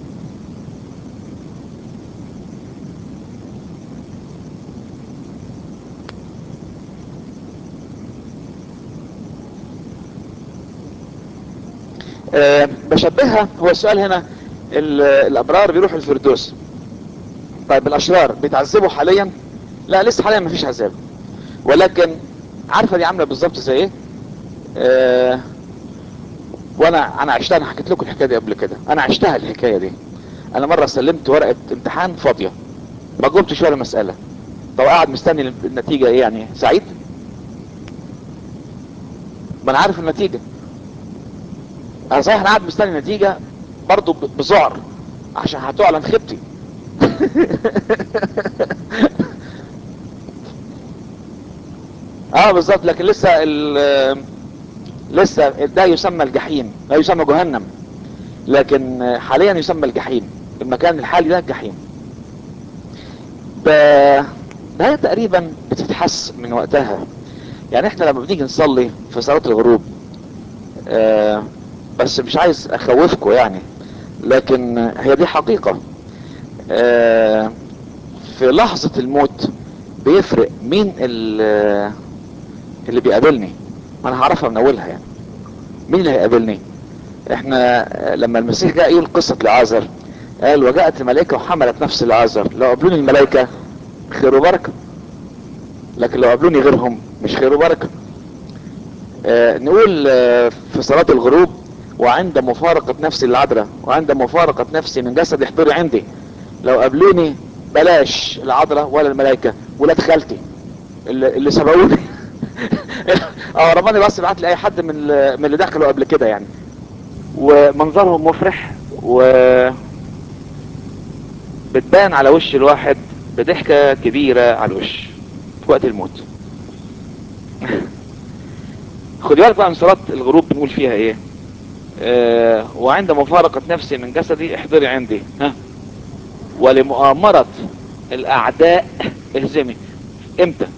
أه بشبهها هو السؤال هنا الابرار بيروحوا الفردوس طيب الاشرار بيتعذبوا حاليا لا لسه حاليا مفيش عذاب ولكن عارفه دي عامله بالظبط زي ايه آه وانا انا عشتها انا حكيت لكم الحكايه دي قبل كده انا عشتها الحكايه دي انا مره سلمت ورقه امتحان فاضيه ما جاوبتش ولا مساله طب قاعد مستني النتيجه ايه يعني سعيد ما انا عارف النتيجه انا صحيح انا قاعد مستني النتيجه برضه بذعر عشان هتعلن خيبتي اه بالظبط لكن لسه ال لسه ده يسمى الجحيم لا يسمى جهنم لكن حاليا يسمى الجحيم المكان الحالي ده الجحيم ده تقريبا بتتحس من وقتها يعني احنا لما بنيجي نصلي في صلاة الغروب آه بس مش عايز اخوفكم يعني لكن هي دي حقيقة آه في لحظة الموت بيفرق مين اللي بيقابلني ما انا هعرفها من اولها يعني مين اللي هيقابلني احنا لما المسيح جاء يقول قصة لعازر قال وجاءت الملائكة وحملت نفس لعازر لو قابلوني الملائكة خير وبركة لكن لو قابلوني غيرهم مش خير وبركة اه نقول اه في صلاة الغروب وعند مفارقة نفسي العذراء وعند مفارقة نفسي من جسد احضري عندي لو قابلوني بلاش العذراء ولا الملائكة ولاد خالتي اللي, اللي سبقوني اه ربنا بس بعت لي اي حد من من اللي دخلوا قبل كده يعني ومنظرهم مفرح و بتبان على وش الواحد بضحكة كبيرة على الوش في وقت الموت خدي بالك بقى من صلاة الغروب بنقول فيها ايه آه وعند مفارقة نفسي من جسدي احضري عندي ها ولمؤامرة الاعداء اهزمي امتى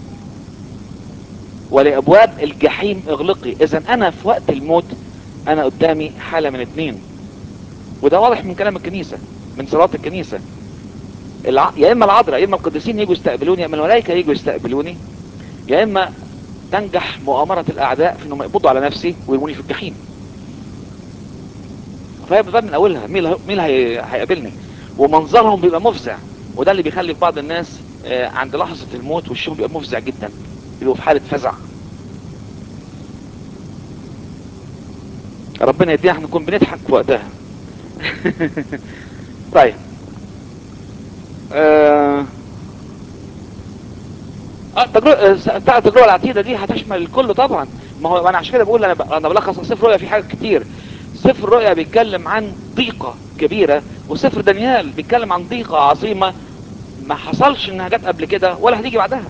ولابواب الجحيم اغلقي اذا انا في وقت الموت انا قدامي حالة من اتنين وده واضح من كلام الكنيسة من صلاة الكنيسة الع... يا اما العذراء يا اما القديسين يجوا يستقبلوني يا اما الملائكة يجوا يستقبلوني يا اما تنجح مؤامرة الاعداء في انهم يقبضوا على نفسي ويرموني في الجحيم فهي بتبان من اولها مين اللي مين اللي هيقابلني ومنظرهم بيبقى مفزع وده اللي بيخلي في بعض الناس عند لحظة الموت وشهم بيبقى مفزع جدا بيبقوا في حالة فزع ربنا يدينا احنا نكون بنضحك في وقتها طيب آه اه التجربه بتاع التجربه العتيده دي هتشمل الكل طبعا ما هو انا عشان كده بقول انا ب... انا بلخص سفر الرؤيا في حاجات كتير سفر الرؤيا بيتكلم عن ضيقه كبيره وسفر دانيال بيتكلم عن ضيقه عظيمه ما حصلش انها جت قبل كده ولا هتيجي بعدها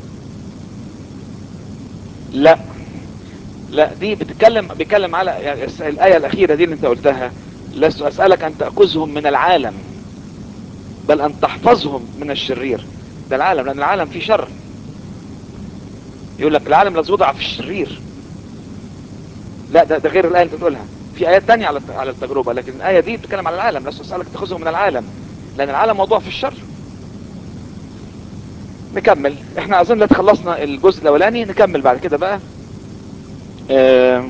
لا لا دي بتتكلم بيتكلم على يعني الايه الاخيره دي اللي انت قلتها لست اسالك ان تاخذهم من العالم بل ان تحفظهم من الشرير ده العالم لان العالم فيه شر يقول لك العالم الذي وضع في الشرير لا ده, ده غير الايه اللي بتقولها في ايات تانية على على التجربه لكن الايه دي بتتكلم على العالم لست اسالك تاخذهم من العالم لان العالم موضوع في الشر نكمل احنا اظن لا خلصنا الجزء الاولاني نكمل بعد كده بقى اه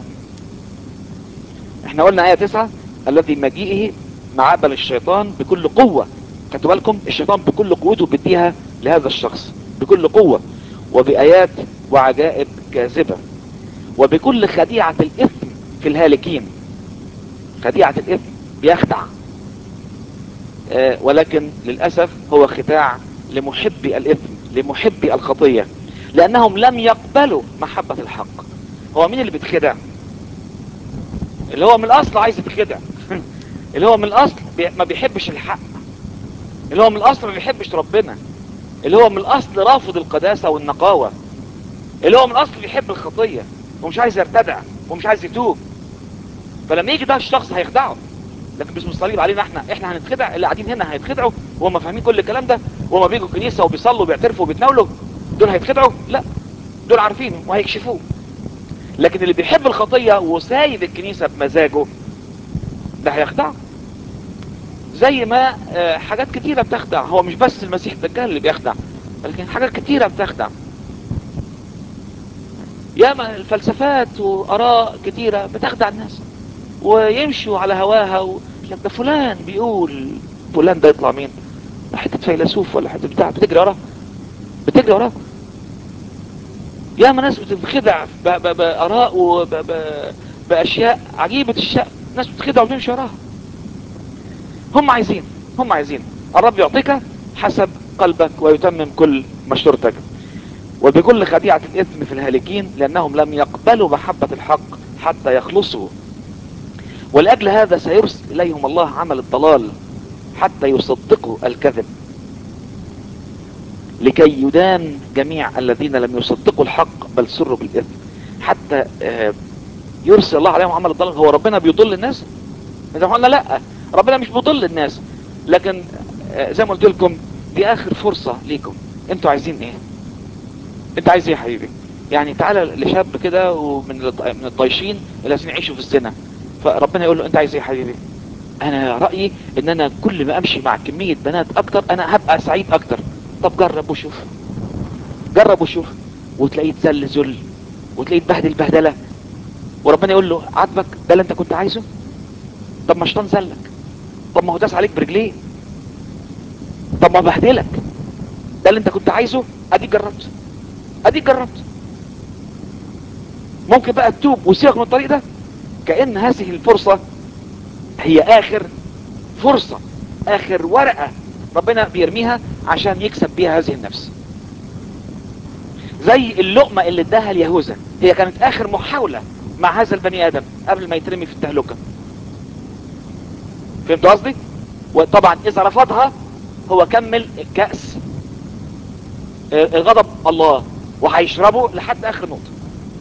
احنا قلنا ايه تسعة الذي مجيئه معابل الشيطان بكل قوة خدتوا بالكم الشيطان بكل قوته بيديها لهذا الشخص بكل قوة وبآيات وعجائب كاذبة وبكل خديعة الإثم في الهالكين خديعة الإثم بيخدع اه ولكن للأسف هو خداع لمحبي الإثم لمحبي الخطية لأنهم لم يقبلوا محبة الحق هو مين اللي بيتخدع اللي هو من الأصل عايز يتخدع اللي هو من الأصل بي ما بيحبش الحق اللي هو من الأصل ما بيحبش ربنا اللي هو من الأصل رافض القداسة والنقاوة اللي هو من الأصل بيحب الخطية ومش عايز يرتدع ومش عايز يتوب فلما يجي ده الشخص هيخدعه لكن باسم الصليب علينا احنا احنا هنتخدع اللي قاعدين هنا هيتخدعوا وهم فاهمين كل الكلام ده وهم بيجوا الكنيسه وبيصلوا وبيعترفوا وبيتناولوا دول هيتخدعوا لا دول عارفين وهيكشفوه لكن اللي بيحب الخطيه وسايب الكنيسه بمزاجه ده هيخدعه زي ما حاجات كتيرة بتخدع هو مش بس المسيح الدجال اللي بيخدع لكن حاجات كتيرة بتخدع ياما الفلسفات وآراء كتيرة بتخدع الناس ويمشوا على هواها و... لك ده فلان بيقول فلان ده يطلع مين ده حتة فيلسوف ولا حتة بتاع بتجري وراه بتجري وراه ياما ناس بتتخدع ب... ب... بآراء وب... ب... بأشياء عجيبة الشأن ناس بتتخدع وتمشي وراها هم عايزين هم عايزين الرب يعطيك حسب قلبك ويتمم كل مشورتك وبكل خديعة الإثم في الهالكين لأنهم لم يقبلوا محبة الحق حتى يخلصوا ولأجل هذا سيرسل إليهم الله عمل الضلال حتى يصدقوا الكذب لكي يدان جميع الذين لم يصدقوا الحق بل سروا بالإثم حتى يرسل الله عليهم عمل الضلال هو ربنا بيضل الناس إذا قلنا لا ربنا مش بيضل الناس لكن زي ما قلت لكم دي آخر فرصة ليكم انتوا عايزين ايه انت عايز ايه يا حبيبي يعني تعالى لشاب كده ومن من الطايشين اللي عايزين يعيشوا في الزنا فربنا يقول له انت عايز ايه يا حبيبي انا رأيي ان انا كل ما امشي مع كمية بنات اكتر انا هبقى سعيد اكتر طب جرب وشوف جرب وشوف وتلاقيه تزل ذل وتلاقيه تبهدل بهدلة وربنا يقول له عاتبك ده اللي انت كنت عايزه طب ما شيطان زلك طب ما هو داس عليك برجليه طب ما بهدلك ده اللي انت كنت عايزه اديك جربت اديك جربت ممكن بقى تتوب وسيبك من الطريق ده كأن هذه الفرصة هي اخر فرصة اخر ورقة ربنا بيرميها عشان يكسب بيها هذه النفس زي اللقمة اللي اداها اليهوذا هي كانت اخر محاولة مع هذا البني ادم قبل ما يترمي في التهلكة فهمت قصدي وطبعا اذا رفضها هو كمل كأس الغضب الله وهيشربه لحد اخر نقطة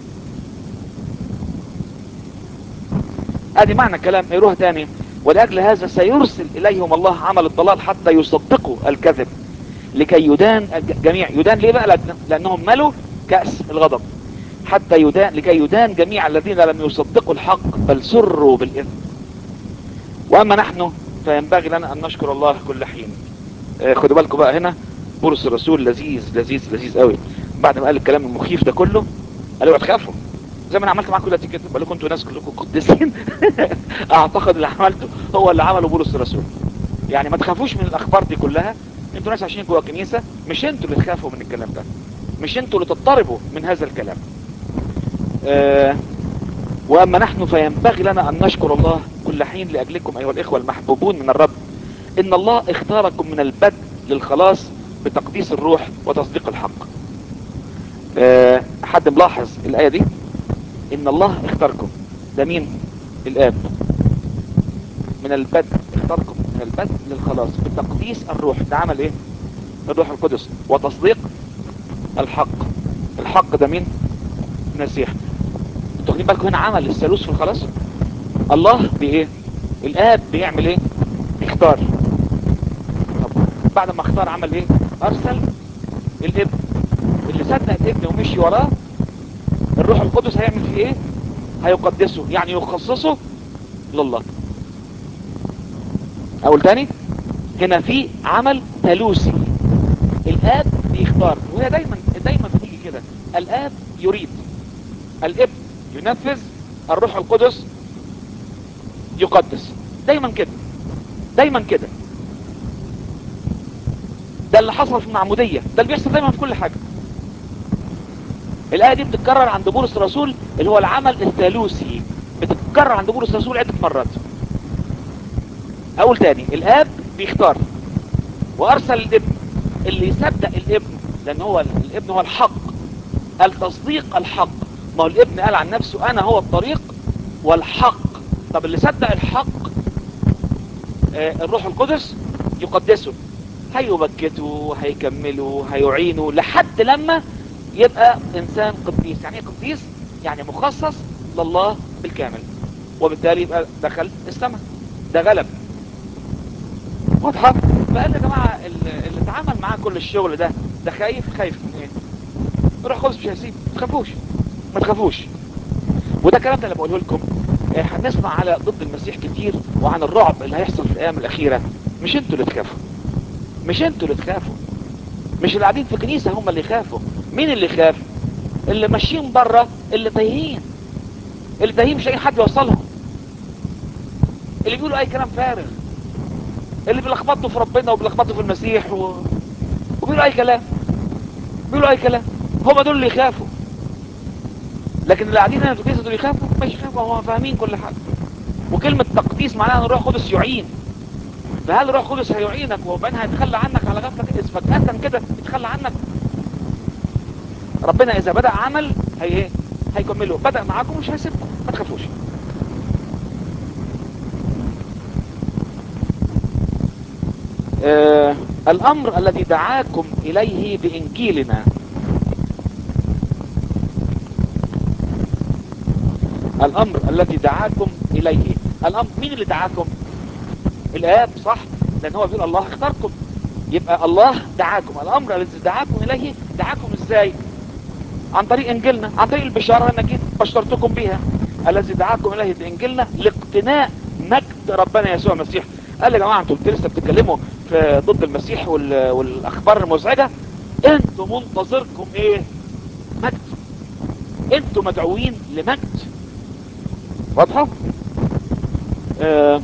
ادي معنى الكلام يروح تاني ولأجل هذا سيرسل اليهم الله عمل الضلال حتى يصدقوا الكذب لكي يدان الجميع يدان ليه بقى لانهم ملوا كأس الغضب حتى يدان لكي يدان جميع الذين لم يصدقوا الحق بل سروا بالاثم واما نحن فينبغي لنا ان نشكر الله كل حين آه خدوا بالكم بقى هنا بولس الرسول لذيذ لذيذ لذيذ قوي بعد ما قال الكلام المخيف ده كله قال اوعوا تخافوا زي ما انا عملت معاكم دلوقتي كده بقول لكم انتوا ناس كلكم قديسين اعتقد اللي عملته هو اللي عمله بولس الرسول يعني ما تخافوش من الاخبار دي كلها انتوا ناس عايشين جوه الكنيسه مش انتوا اللي تخافوا من الكلام ده مش انتوا اللي تضطربوا من هذا الكلام آه واما نحن فينبغي لنا ان نشكر الله كل حين لاجلكم ايها الاخوه المحبوبون من الرب ان الله اختاركم من البدء للخلاص بتقديس الروح وتصديق الحق أه حد ملاحظ الآية دي ان الله اختاركم ده مين الآب من البدء اختاركم من البدء للخلاص بتقديس الروح ده عمل ايه الروح القدس وتصديق الحق الحق ده مين المسيح انتوا واخدين بالكم هنا عمل الثالوث في الخلاص الله بايه الاب بيعمل ايه بيختار طب بعد ما اختار عمل ايه ارسل الابن اللي صدق الابن ومشي وراه الروح القدس هيعمل فيه ايه هيقدسه يعني يخصصه لله اقول تاني هنا في عمل ثالوثي الاب بيختار وهي دايما دايما بتيجي كده الاب يريد الابن ينفذ الروح القدس يقدس دايما كده دايما كده ده اللي حصل في المعمودية ده اللي بيحصل دايما في كل حاجة الآية دي بتتكرر عند بولس الرسول اللي هو العمل الثالوثي بتتكرر عند بولس الرسول عدة مرات اقول تاني الاب بيختار وارسل الابن اللي يصدق الابن لان هو الابن هو الحق التصديق الحق ما هو الابن قال عن نفسه انا هو الطريق والحق طب اللي صدق الحق آه الروح القدس يقدسه هيبكته هيكمله هيعينه لحد لما يبقى انسان قديس يعني ايه قديس يعني مخصص لله بالكامل وبالتالي يبقى دخل السماء ده غلب واضحة فقال يا جماعة اللي اتعامل معاه كل الشغل ده ده خايف خايف من ايه روح خالص مش هيسيب ما تخافوش ما تخافوش وده الكلام ده اللي بقوله لكم هنسمع على ضد المسيح كتير وعن الرعب اللي هيحصل في الايام الاخيرة مش انتوا اللي تخافوا مش انتوا اللي تخافوا مش اللي قاعدين في كنيسة هم اللي يخافوا مين اللي يخاف اللي ماشيين بره اللي تايهين اللي تايهين مش اي حد يوصلهم اللي بيقولوا اي كلام فارغ اللي بيلخبطوا في ربنا وبيلخبطوا في المسيح و... وبيقولوا اي كلام بيقولوا اي كلام هم دول اللي يخافوا لكن اللي قاعدين هنا في الكنيسه دول يخافوا مش يخافوا هم فاهمين كل حاجه وكلمه تقديس معناها ان الروح القدس يعين فهل الروح القدس هيعينك وبعدين هيتخلى عنك على غفلك اذ فجاه كده يتخلى عنك ربنا اذا بدا عمل هي ايه هيكمله بدا معاكم مش هيسيبكم ما تخافوش آه الامر الذي دعاكم اليه بانجيلنا الامر الذي دعاكم اليه الامر مين اللي دعاكم الاب صح لان هو بيقول الله اختاركم يبقى الله دعاكم الامر الذي دعاكم اليه دعاكم ازاي عن طريق انجيلنا عن طريق البشارة انا جيت بشرتكم بيها الذي دعاكم اليه بانجيلنا لاقتناء مجد ربنا يسوع المسيح قال يا جماعة انتوا لسه بتتكلموا في ضد المسيح وال... والاخبار المزعجة انتوا منتظركم ايه مجد انتوا مدعوين لمجد واضحة آه...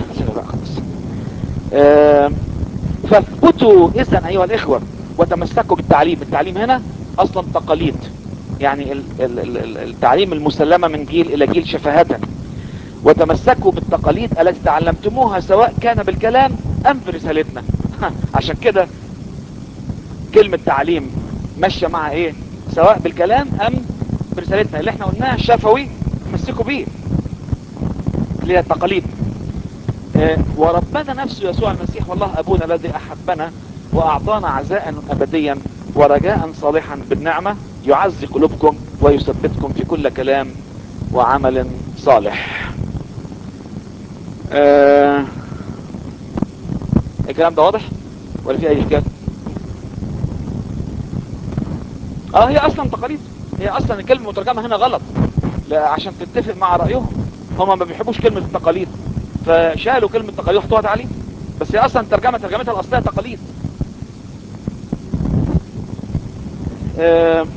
آه... فاثبتوا اذا ايها الاخوة وتمسكوا بالتعليم التعليم هنا اصلا تقاليد يعني ال... ال... ال... التعليم المسلمة من جيل الى جيل شفاهة وتمسكوا بالتقاليد التي تعلمتموها سواء كان بالكلام ام في رسالتنا عشان كده كلمة تعليم ماشية مع ايه سواء بالكلام ام برسالتنا اللي احنا قلناها الشفوي تمسكوا بيه اللي هي التقاليد اه وربنا نفسه يسوع المسيح والله ابونا الذي احبنا واعطانا عزاء ابديا ورجاء صالحا بالنعمة يعزي قلوبكم ويثبتكم في كل كلام وعمل صالح آه الكلام ده واضح ولا في اي اشكال اه هي اصلا تقاليد هي اصلا الكلمة المترجمة هنا غلط لا عشان تتفق مع رأيهم هما ما بيحبوش كلمة التقاليد فشالوا كلمة تقاليد وحطوها تعليم بس هي اصلا ترجمة ترجمتها الاصلية تقاليد آه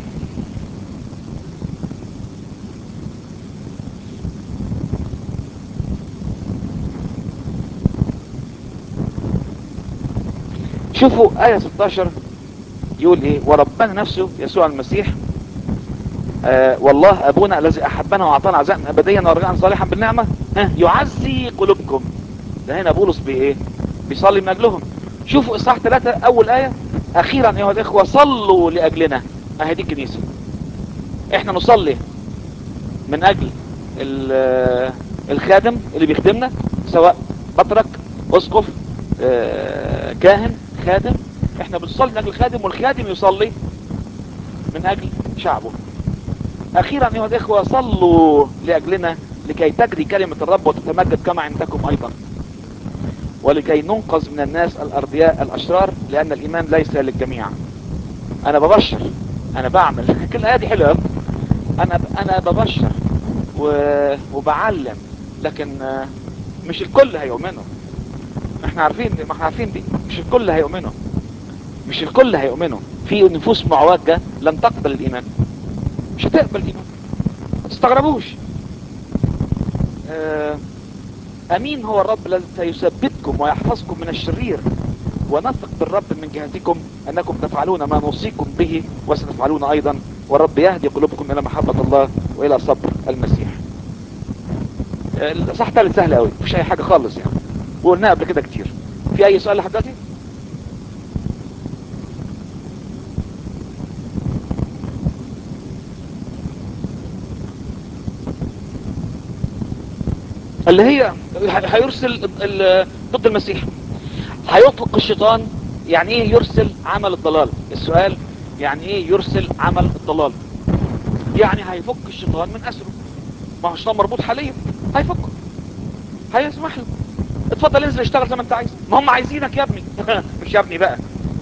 شوفوا آية 16 يقول ايه وربنا نفسه يسوع المسيح آه والله ابونا الذي احبنا واعطانا عزاء ابديا ورجاء صالحا بالنعمة آه يعزي قلوبكم ده هنا بولس بايه بيصلي من اجلهم شوفوا اصحاح ثلاثة اول آية اخيرا ايها الاخوة صلوا لاجلنا اهي دي الكنيسة احنا نصلي من اجل ال- الخادم اللي بيخدمنا سواء بطرك اسقف آه، كاهن خادم احنا بنصلي من اجل الخادم والخادم يصلي من اجل شعبه اخيرا ايها الاخوة صلوا لاجلنا لكي تجري كلمة الرب وتتمجد كما عندكم ايضا ولكي ننقذ من الناس الأرضياء الأشرار لأن الإيمان ليس للجميع أنا ببشر أنا بعمل كل الآية دي حلوة أوي. أنا أنا ببشر و... وبعلم لكن آه، مش الكل هيؤمنوا احنا عارفين ما احنا عارفين دي مش الكل هيؤمنوا مش الكل هيؤمنوا في نفوس معوجة لن تقبل الإيمان مش هتقبل الإيمان ما تستغربوش آه، امين هو الرب الذي سيثبتكم ويحفظكم من الشرير ونثق بالرب من جهتكم انكم تفعلون ما نوصيكم به وستفعلون ايضا والرب يهدي قلوبكم الى محبة الله والى صبر المسيح صح تالت سهل قوي مفيش اي حاجة خالص يعني وقلناها قبل كده كتير في اي سؤال لحد دلوقتي اللي هي هيرسل ال- ال- ضد المسيح هيطلق الشيطان يعني ايه يرسل عمل الضلال السؤال يعني ايه يرسل عمل الضلال يعني هيفك الشيطان من اسره ما هو الشيطان مربوط حاليا هيفكه هيسمح له اتفضل انزل اشتغل زي ما انت عايز ما هم عايزينك يا ابني مش يا ابني بقى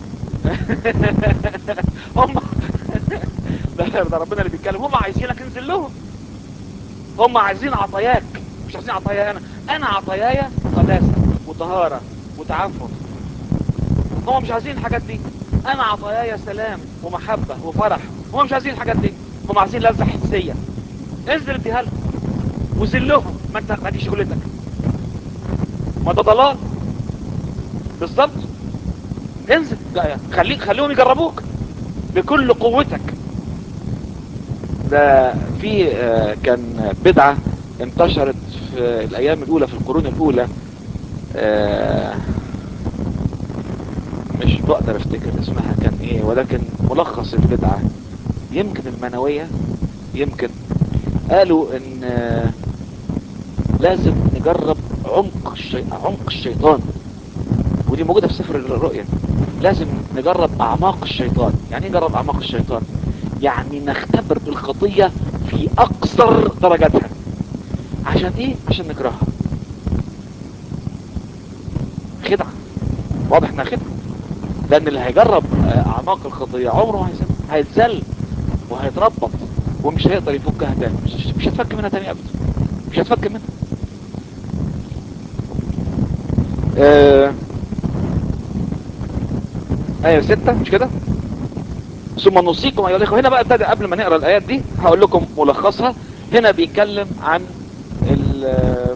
هم ده ده ربنا اللي بيتكلم هم عايزينك انزل لهم هم عايزين عطاياك مش عايزين عطايا انا انا عطاياي قداسة وطهارة وتعفف هم مش عايزين الحاجات دي انا عطاياي سلام ومحبة وفرح هم مش عايزين الحاجات دي هم عايزين لذة حسية انزل اديها لهم وذلهم ما انت ما دي شغلتك ما ده ضلال بالظبط انزل خليك خليهم يجربوك بكل قوتك ده في آه، كان بدعة انتشرت في الايام الاولى في القرون الاولى آه، مش بقدر افتكر اسمها كان ايه ولكن ملخص البدعة يمكن المنوية يمكن قالوا ان آه، لازم نجرب عمق الشي... عمق الشيطان ودي موجودة في سفر الرؤيا لازم نجرب اعماق الشيطان يعني ايه نجرب اعماق الشيطان يعني نختبر الخطية في اقصر درجاتها عشان ايه عشان نكرهها خدعة واضح انها خدعة لان اللي هيجرب آه، اعماق الخطية عمره ما هيسيبها هيتذل وهيتربط ومش هيقدر يفكها تاني مش, مش هتفك منها تاني ابدا مش هتفك منها آه... ايه ستة مش كده ثم نوصيكم ايها الاخوه هنا بقى ابتدى قبل ما نقرا الايات دي هقول لكم ملخصها هنا بيتكلم عن ال-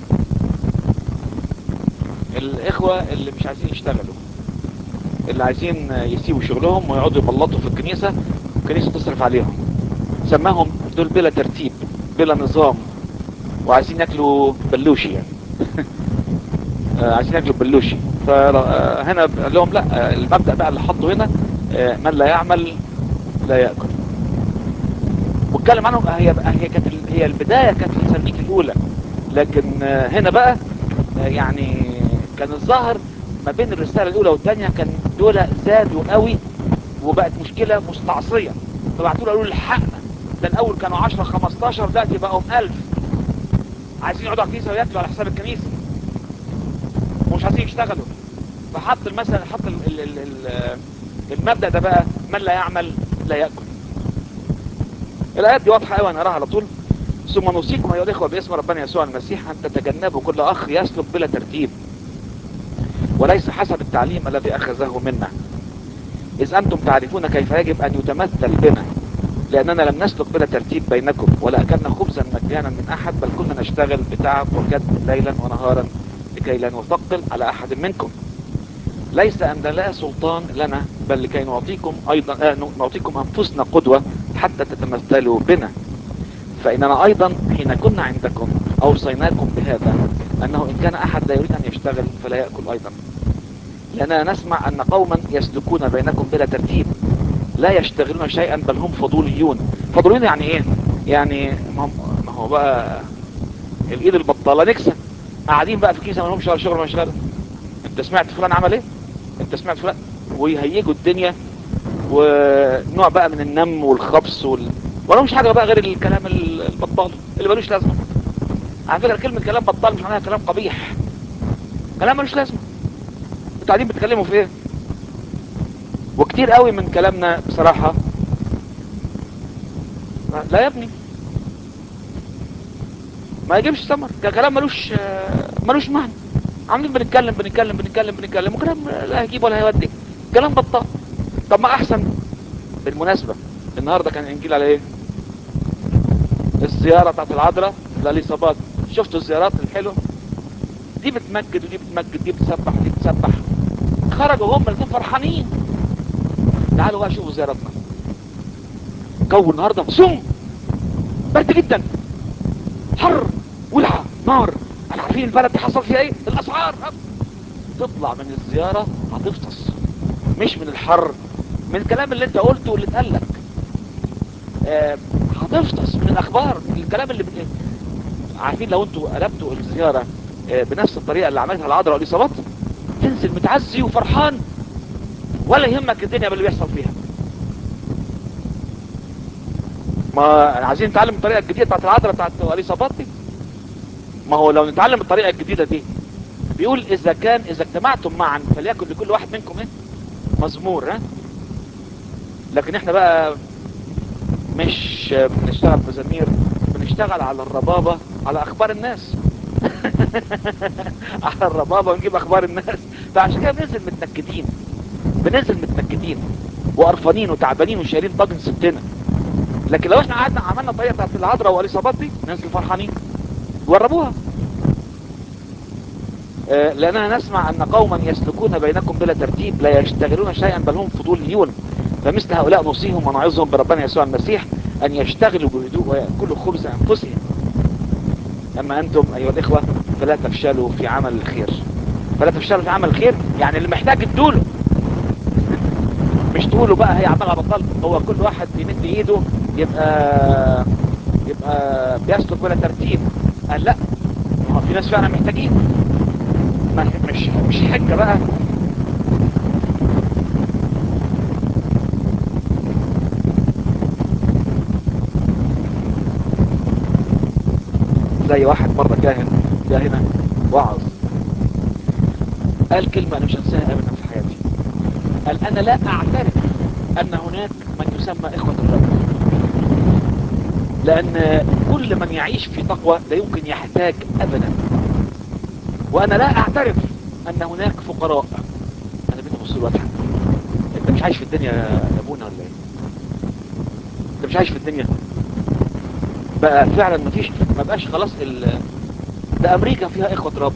الاخوه اللي مش عايزين يشتغلوا اللي عايزين يسيبوا شغلهم ويقعدوا يبلطوا في الكنيسه الكنيسه تصرف عليهم سماهم دول بلا ترتيب بلا نظام وعايزين ياكلوا بلوشي يعني آه، عايزين ياكلوا بلوشي فهنا قال لهم لا آه، المبدأ بقى اللي حطه هنا آه، من لا يعمل لا يأكل واتكلم عنهم هي هي كانت ال- هي البداية كانت في تسالونيك الأولى لكن آه، هنا بقى آه، يعني كان الظاهر ما بين الرسالة الأولى والثانية كان دول زادوا قوي وبقت مشكلة مستعصية فبعتوا له قالوا له الحق ده الأول كانوا 10 15 دلوقتي بقوا 1000 عايزين يقعدوا على الكنيسة وياكلوا على حساب الكنيسة ومش عايزين يشتغلوا فحط المثل حط ال ال ال ال المبدأ ده بقى من لا يعمل لا يأكل الآيات دي واضحة قوي نقراها على طول ثم نوصيكم أيها الإخوة باسم ربنا يسوع المسيح أن تتجنبوا كل أخ يسلك بلا ترتيب وليس حسب التعليم الذي أخذه منا إذ أنتم تعرفون كيف يجب أن يتمثل بنا لأننا لم نسلك بلا ترتيب بينكم ولا أكلنا خبزا مجانا من أحد بل كنا نشتغل بتعب وجد ليلا ونهارا لكي لا نثقل على أحد منكم ليس أن لا سلطان لنا بل لكي نعطيكم أيضا آه نعطيكم أنفسنا قدوة حتى تتمثلوا بنا فإننا أيضا حين كنا عندكم أوصيناكم بهذا أنه إن كان أحد لا يريد أن يشتغل فلا يأكل أيضا
لأننا نسمع أن قوما يسلكون بينكم بلا ترتيب لا يشتغلون شيئا بل هم فضوليون فضوليون يعني ايه يعني ما هو- ما هو بقى الايد البطالة نكسة قاعدين بقى في كيسة ما لهمش ولا شغل ولا شغل انت سمعت فلان عمل ايه انت سمعت فلان ويهيجوا الدنيا ونوع بقى من النم والخبص وال... ولا مش حاجة بقى غير الكلام ال- البطال اللي ملوش لازمة على فكرة كلمة كلام بطال مش معناها كلام قبيح كلام ملوش لازمة انتوا قاعدين بتتكلموا في ايه وكتير قوي من كلامنا بصراحة لا يا ابني ما يجيبش ثمر كلام ملوش آه، ملوش معنى عاملين بنتكلم بنتكلم بنتكلم بنتكلم وكلام لا هيجيب ولا هيودي كلام بطال طب ما احسن بالمناسبة النهاردة كان الانجيل على ايه الزيارة بتاعت العذراء لاليصابات شفتوا الزيارات الحلوة دي بتمجد ودي بتمجد دي بتسبح ودي بتسبح خرجوا هم الاثنين فرحانين تعالوا بقى شوفوا زيارتنا جو النهارده صوم برد جدا حر ولعه نار احنا عارفين البلد دي حصل فيها ايه الاسعار أب. تطلع من الزياره هتفطس مش من الحر من الكلام اللي انت قلته واللي اتقال لك آه، هتفطس من الاخبار من الكلام اللي بت... عارفين لو انتوا قلبتوا الزياره آه، بنفس الطريقه اللي عملتها العذراء والاصابات تنزل متعزي وفرحان ولا يهمك الدنيا باللي بيحصل فيها ما عايزين نتعلم الطريقه الجديده بتاعت العذراء بتاعت الاصابات دي ما هو لو نتعلم الطريقه الجديده دي بيقول اذا كان اذا اجتمعتم معا فليكن لكل واحد منكم ايه مزمور ها لكن احنا بقى مش بنشتغل مزامير بنشتغل على الربابه على اخبار الناس على الربابه ونجيب اخبار الناس فعشان كده بننزل متنكدين بننزل متنكدين وقرفانين وتعبانين وشايلين طاجن ستنا لكن لو احنا قعدنا عملنا الطريقه بتاعت العذراء والاصابات دي ننزل فرحانين جربوها آه، لاننا نسمع ان قوما يسلكون بينكم بلا ترتيب لا يشتغلون شيئا بل هم فضوليون فمثل هؤلاء نوصيهم ونعظهم بربنا يسوع المسيح ان يشتغلوا بهدوء ويأكلوا خبز انفسهم اما انتم ايها الاخوة فلا تفشلوا في عمل الخير فلا تفشلوا في عمل الخير يعني اللي محتاج ادوله مش تقولوا بقى هي عمالها بطل هو كل واحد بيمد ايده يبقى يبقى بيسلك بلا ترتيب قال لا ما هو في ناس فعلا محتاجين ما مش مش حجة بقى زي واحد مرة كاهن جاء هنا وعظ قال كلمة انا مش هنساها ابدا في حياتي قال انا لا اعترف ان هناك من يسمى اخوة الرب لان كل من يعيش في تقوى لا يمكن يحتاج ابدا وانا لا اعترف ان هناك فقراء انا بنت بص له اضحك انت مش عايش في الدنيا يا ابونا ولا ايه انت مش عايش في الدنيا بقى فعلا مفيش ما بقاش خلاص ال... ده امريكا فيها اخوة رب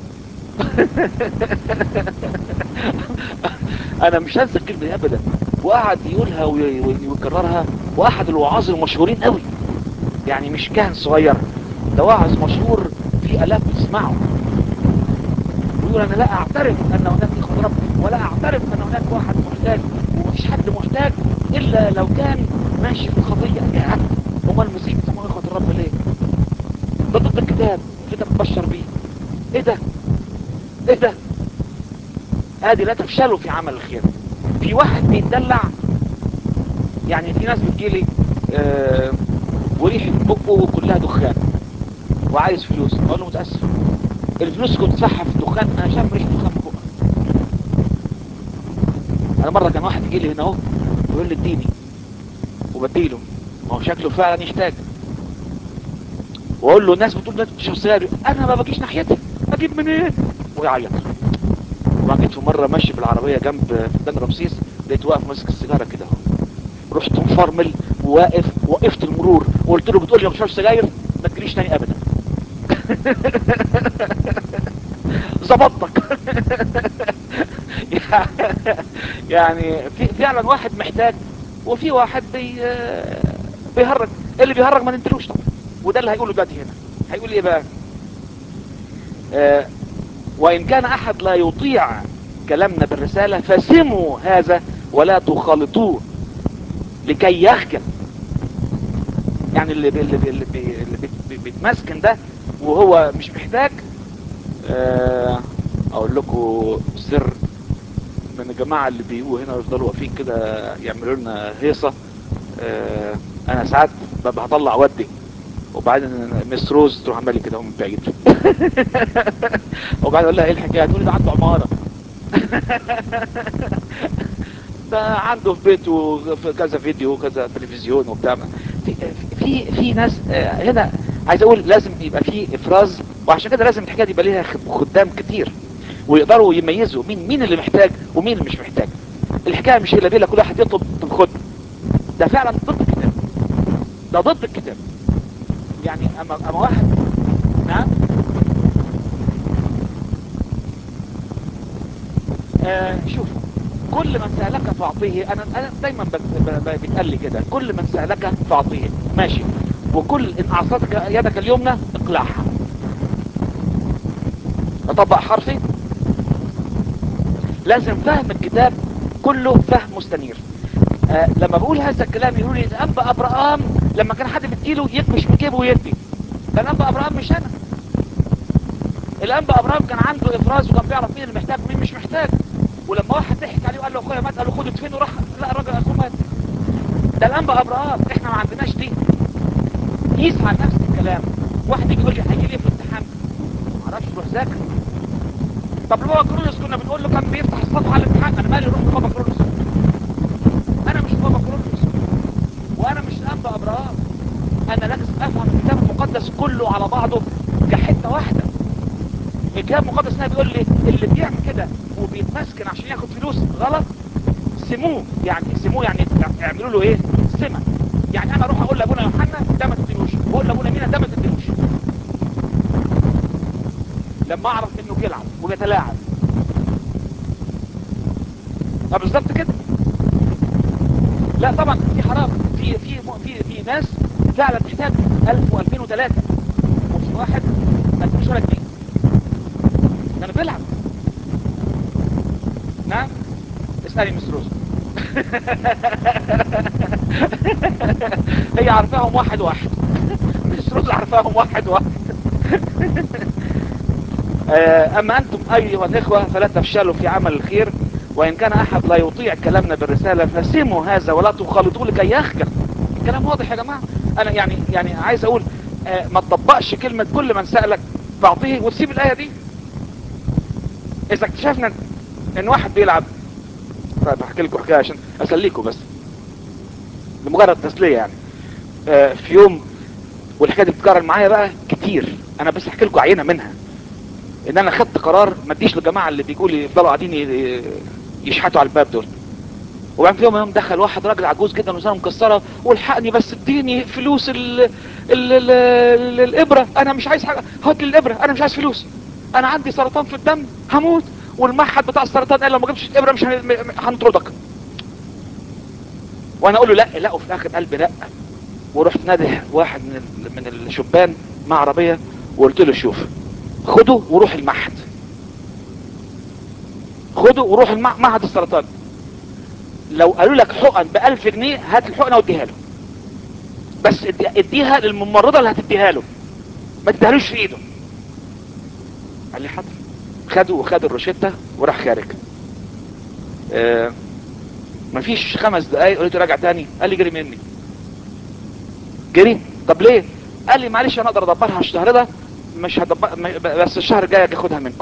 انا مش هنسى الكلمة دي ابدا وقعد يقولها وي- وي- ويكررها واحد الوعاظ المشهورين قوي يعني مش كاهن صغير ده واعظ مشهور في الاف بتسمعه ويقول انا لا اعترف ان هناك اخوة رب ولا اعترف ان هناك واحد محتاج ومفيش حد محتاج الا لو كان ماشي في الخطية يا هما المسيح بيسموه اخوة الرب ليه ده ضد الكتاب اللي انت بتبشر بيه ايه ده ايه ده ادي لا تفشلوا في عمل الخير في واحد بيتدلع يعني في ناس بتجيلي آه وريحة بقه كلها دخان وعايز فلوس اقول له متأسف الفلوس كنت تدفعها في الدخان انا شايف ريحة دخان من بقك انا مرة كان واحد يجي لي هنا اهو يقول لي اديني وبديله ما هو شكله فعلا يحتاج واقول له الناس بتقول لا تشرب سجاير انا ما بجيش ناحيتها اجيب منين إيه؟ ويعيط وبعد جيت في مره ماشي بالعربيه جنب فدان رمسيس لقيت واقف ماسك السيجاره كده اهو رحت مفرمل وواقف وقفت المرور وقلت له بتقول لي ما بشربش سجاير ما تجريش تاني ابدا ظبطتك يعني في فعلا واحد محتاج وفي واحد بي بيهرج اللي بيهرج ما ننتلوش طبعا وده اللي هيقوله دلوقتي هنا هيقول ايه بقى آه وان كان احد لا يطيع كلامنا بالرسالة فسموا هذا ولا تخالطوه لكي يخجل يعني اللي بي اللي بي اللي, بي اللي بي بي بيتمسكن ده وهو مش محتاج آه، اقول لكم سر من الجماعة اللي بيجوا هنا ويفضلوا واقفين كده يعملوا لنا هيصة آه، انا ساعات ببقى هطلع ودي وبعدين مس روز تروح عمالي كده من بعيد وبعدين اقول لها ايه الحكايه تقول لي ده عنده عماره ده عنده في بيته في كذا فيديو وكذا تلفزيون وبتاع في في في ناس آه، هنا عايز اقول لازم يبقى في افراز وعشان كده لازم الحكايه دي يبقى ليها خ- خدام كتير ويقدروا يميزوا مين مين اللي محتاج ومين اللي مش محتاج الحكايه مش هي بيلا كل واحد يطلب طب خد ده فعلا ضد الكتاب ده ضد الكتاب يعني اما اما واحد نعم آه شوف كل من سألك فأعطيه أنا أنا دايما بت- ب- ب- بيتقال لي كده كل من سألك فأعطيه ماشي وكل إن أعطتك يدك اليمنى اقلعها أطبق حرفي لازم فهم الكتاب كله فهم مستنير آه لما بقول هذا الكلام يقولوا لي الأنبا أبراهام لما كان حد بتجيله يكمش من جيبه ويدي ده الأنبا أبراهام مش أنا الأنبا أبراهام كان عنده إفراز وكان بيعرف مين اللي محتاج ومين مش محتاج ولما واحد ضحك عليه وقال له أخويا مات قال له خده فين وراح لا الراجل أخوه مات ده الأنبا أبراهام إحنا ما عندناش دي قيس على نفس الكلام واحد يجي يقول لي هيجي ليه في الامتحان ما اعرفش روح ذاكر طب بابا كرولوس كنا بنقول له كان بيفتح الصفحه على الامتحان انا مالي روح لبابا كرولوس انا مش بابا كرولوس وانا مش انبا ابراهام انا لازم افهم الكتاب المقدس كله على بعضه كحته واحده الكتاب المقدس هنا بيقول لي اللي بيعمل كده وبيتمسكن عشان ياخد فلوس غلط سموه يعني سموه يعني اعملوا له ايه سمه يعني انا اروح اقول لابونا يوحنا ده ما تديلوش واقول لابونا مينا ده ما تديلوش لما اعرف انه بيلعب وبيتلاعب اه بالظبط كده لا طبعا في حرام في في في في ناس فعلا تحتاج 1000 و2000 و3 وفي واحد ما ادوش ولا جنيه كان بيلعب نعم اسالي مس روز هي عارفاهم واحد واحد مس روز عارفاهم واحد واحد آه، اما انتم ايها الاخوة فلا تفشلوا في عمل الخير وان كان احد لا يطيع كلامنا بالرسالة فسموا هذا ولا تخالطوه لكي يخجل الكلام واضح يا جماعة انا يعني يعني عايز اقول آه، ما تطبقش كلمة كل من سألك تعطيه وتسيب الاية دي اذا اكتشفنا ان واحد بيلعب طيب احكي لكم حكايه عشان اسليكم بس لمجرد تسليه يعني آه، في يوم والحكايه دي بتتكرر معايا بقى كتير انا بس احكي لكم عينه منها ان انا خدت قرار ما اديش للجماعه اللي بيقولوا يفضلوا قاعدين ي- يشحتوا على الباب دول وبعدين في يوم يوم دخل واحد راجل عجوز جدا وزنه مكسره والحقني بس اديني فلوس ال ال ال ال الابره انا مش عايز حاجه هات لي الابره انا مش عايز فلوس انا عندي سرطان في الدم هموت والمعهد بتاع السرطان قال لو ما جبتش الابره مش هن- م- هنطردك وانا اقول له لا لا وفي الاخر قلبي لا ورحت نادي واحد من ال- من الشبان مع عربيه وقلت له شوف خده وروح المعهد خده وروح المع- معهد السرطان لو قالوا لك حقن ب 1000 جنيه هات الحقنه واديها له بس ادي- اديها للممرضه اللي هتديها له ما تديهالوش في ايده قال لي حاضر خده وخد الروشته وراح خارج آه مفيش خمس دقايق قلت له راجع تاني قال لي جري مني جري طب ليه قال لي معلش انا اقدر ادبرها الشهر ده مش هدبر م- بس الشهر الجاي اجي اخدها منكم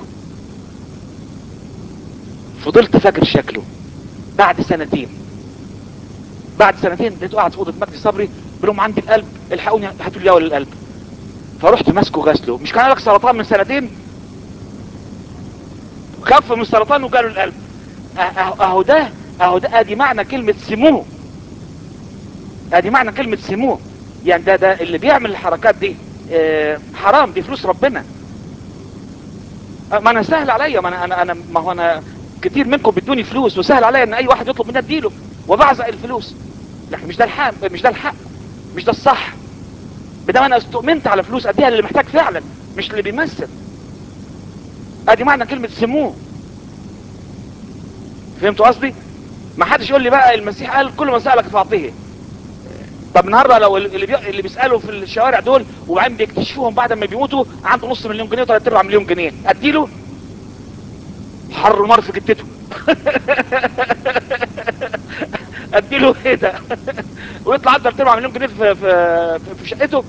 فضلت فاكر شكله بعد سنتين بعد سنتين لقيته قاعد في اوضه مجدي صبري بيقول لهم عندي القلب الحقوني هاتوا لي دواء للقلب فرحت ماسكه غسله مش كان لك سرطان من سنتين خف من السرطان وجاله القلب أه- اهو أهو ده اهو ده ادي معنى كلمة سموه ادي معنى كلمة سموه يعني ده ده اللي بيعمل الحركات دي آه، حرام دي فلوس ربنا آه، ما انا سهل عليا ما انا انا انا ما هو انا كتير منكم بدوني فلوس وسهل عليا ان اي واحد يطلب مني اديله وبعزق الفلوس لكن مش ده الحق مش ده الحق مش ده الصح بدل انا استؤمنت على فلوس اديها اللي محتاج فعلا مش اللي بيمثل ادي معنى كلمة سموه فهمتوا قصدي ما حدش يقول لي بقى المسيح قال كل ما سألك فاعطيه طب النهارده لو اللي بي... اللي بيسالوا في الشوارع دول وبعدين بيكتشفوهم بعد ما بيموتوا عنده نص مليون جنيه وثلاث ارباع مليون جنيه اديله حر نار في جتته اديله ايه ده ويطلع عنده ثلاث ارباع مليون جنيه في في في شقته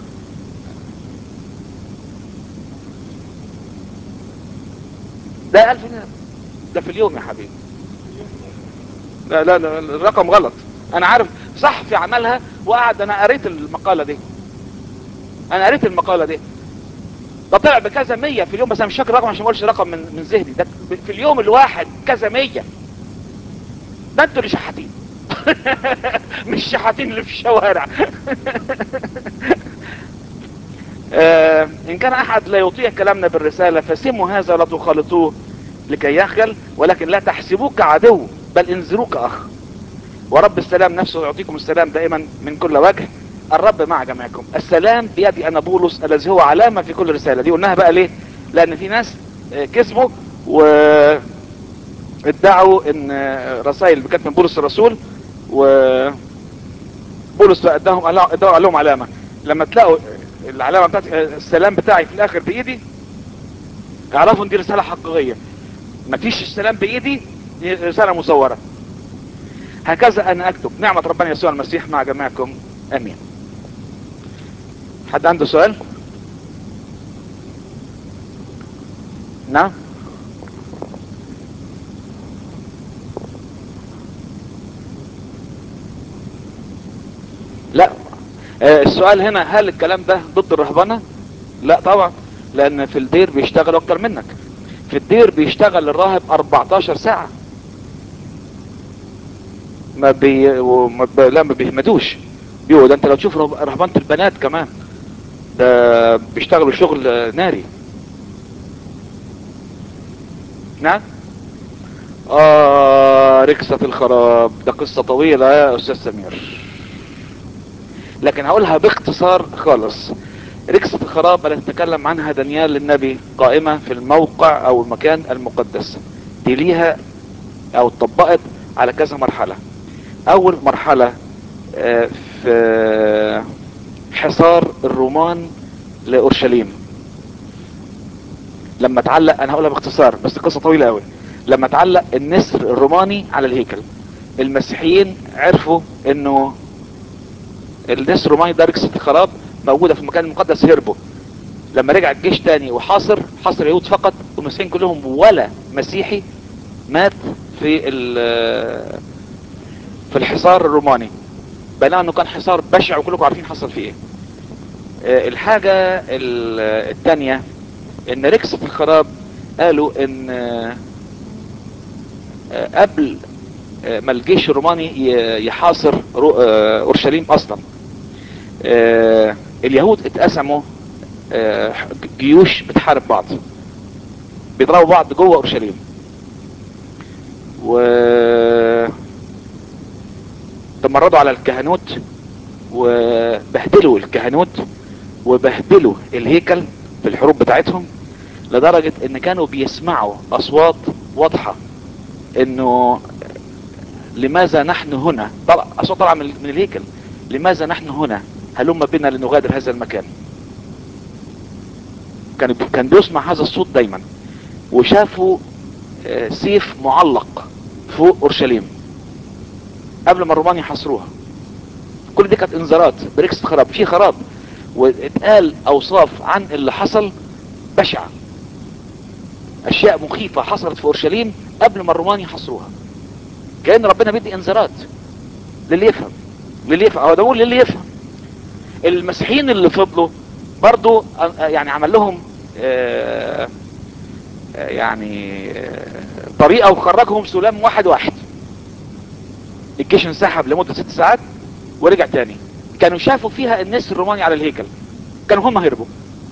ده 1000 جنيه ده في اليوم يا حبيبي لا لا لا الرقم غلط انا عارف صح في عملها وقعد انا قريت المقالة دي انا قريت المقالة دي ده طلع بكذا مية في اليوم بس انا مش فاكر رقم عشان ما اقولش رقم من من ذهني ده في اليوم الواحد كذا مية ده انتوا اللي شحاتين مش شحاتين اللي في الشوارع آه ان كان احد لا يطيع كلامنا بالرسالة فسموا هذا لا تخالطوه لكي يخجل ولكن لا تحسبوه كعدو بل انذروه كاخ ورب السلام نفسه يعطيكم السلام دائما من كل وجه الرب مع جميعكم السلام بيدي انا بولس الذي هو علامة في كل رسالة دي قلناها بقى ليه لان في ناس كسبوا و ادعوا ان رسائل كانت من بولس الرسول و بولس اداهم اداهم قال لهم علامة لما تلاقوا العلامة بتاعت السلام بتاعي في الاخر بايدي اعرفوا ان دي رسالة حقيقية مفيش السلام بايدي رسالة مصورة هكذا انا اكتب نعمة ربنا يسوع المسيح مع جميعكم امين حد عنده سؤال نعم لا آه السؤال هنا هل الكلام ده ضد الرهبنة لا طبعا لان في الدير بيشتغل اكتر منك في الدير بيشتغل الراهب 14 ساعة ما بي وما ب... لا ما بيهمدوش بيقول ده انت لو تشوف رهبانة البنات كمان ده بيشتغلوا شغل ناري نعم اه ركسة الخراب ده قصة طويلة يا استاذ سمير لكن هقولها باختصار خالص ركسة الخراب التي تكلم عنها دانيال النبي قائمة في الموقع او المكان المقدس دي ليها او اتطبقت على كذا مرحلة اول مرحلة في حصار الرومان لأورشليم لما تعلق انا هقولها باختصار بس قصة طويلة قوي لما تعلق النسر الروماني على الهيكل المسيحيين عرفوا انه النسر الروماني ده ركسة الخراب موجودة في المكان المقدس هربوا لما رجع الجيش تاني وحاصر حاصر اليهود فقط والمسيحيين كلهم ولا مسيحي مات في في الحصار الروماني بينما انه كان حصار بشع وكلكم عارفين حصل فيه ايه آه الحاجة التانية ان ركسة الخراب قالوا ان آه قبل آه ما الجيش الروماني يحاصر اورشليم اصلا اليهود اتقسموا جيوش بتحارب بعض بيضربوا بعض جوه اورشليم و تمردوا على الكهنوت وبهدلوا الكهنوت وبهدلوا الهيكل في الحروب بتاعتهم لدرجة ان كانوا بيسمعوا اصوات واضحة انه لماذا نحن هنا طلع اصوات طالعة من الهيكل لماذا نحن هنا هلم بنا لنغادر هذا المكان كان كان بيسمع هذا الصوت دايما وشافوا سيف معلق فوق اورشليم قبل ما الرومان يحاصروها كل دي كانت انذارات بريكس خراب في خراب واتقال اوصاف عن اللي حصل بشعة اشياء مخيفة حصلت في اورشليم قبل ما الرومان يحاصروها كأن ربنا بيدي انذارات للي يفهم للي يفهم هو ده بقول للي يفهم المسيحيين اللي فضلوا برضو يعني عمل لهم آآ آآ يعني آآ طريقة وخرجهم سلام واحد واحد الجيش انسحب لمدة ست ساعات ورجع تاني كانوا شافوا فيها الناس الروماني على الهيكل كانوا هم هربوا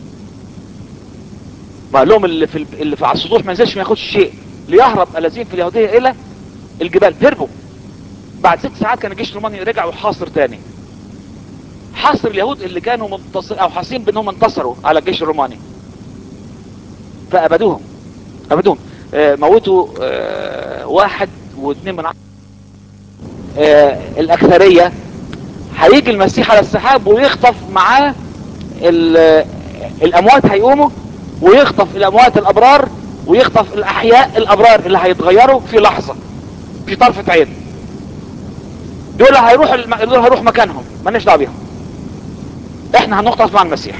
ما قال لهم اللي في اللي في على السطوح ما ينزلش ما ياخدش شيء ليهرب الذين في اليهودية الى الجبال هربوا بعد ست ساعات كان الجيش الروماني رجع وحاصر تاني حاصر اليهود اللي كانوا منتصر او حاسين بانهم انتصروا على الجيش الروماني فابدوهم ابدوهم آه موتوا آه واحد واثنين من عشرة آه الاكثرية هيجي المسيح على السحاب ويخطف معاه ال- الاموات هيقوموا ويخطف الاموات الابرار ويخطف الاحياء الابرار اللي هيتغيروا في لحظة في طرفة عين دول هيروح الم... دول هيروح مكانهم مالناش دعوه بيهم احنا هنخطف مع المسيح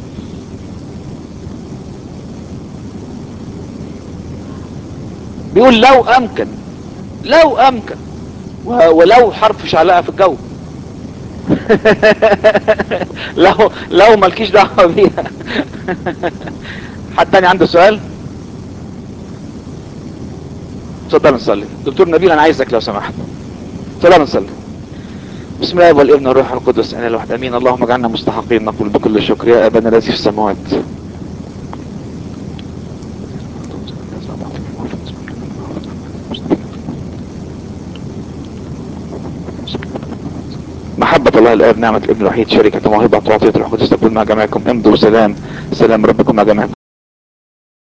بيقول لو امكن لو امكن و- ولو حرف شعلقه في الجو لو لو مالكيش دعوه بيها حد تاني عنده سؤال اتفضل نصلي دكتور نبيل انا عايزك لو سمحت اتفضل نصلي بسم الله والابن والروح القدس انا الواحد امين اللهم اجعلنا مستحقين نقول بكل شكر يا ابانا الذي في السماوات محبة الله الآب نعمة الابن الوحيد شركة موهبة وعطية الروح القدس تكون مع جميعكم امضوا سلام سلام ربكم مع جميعكم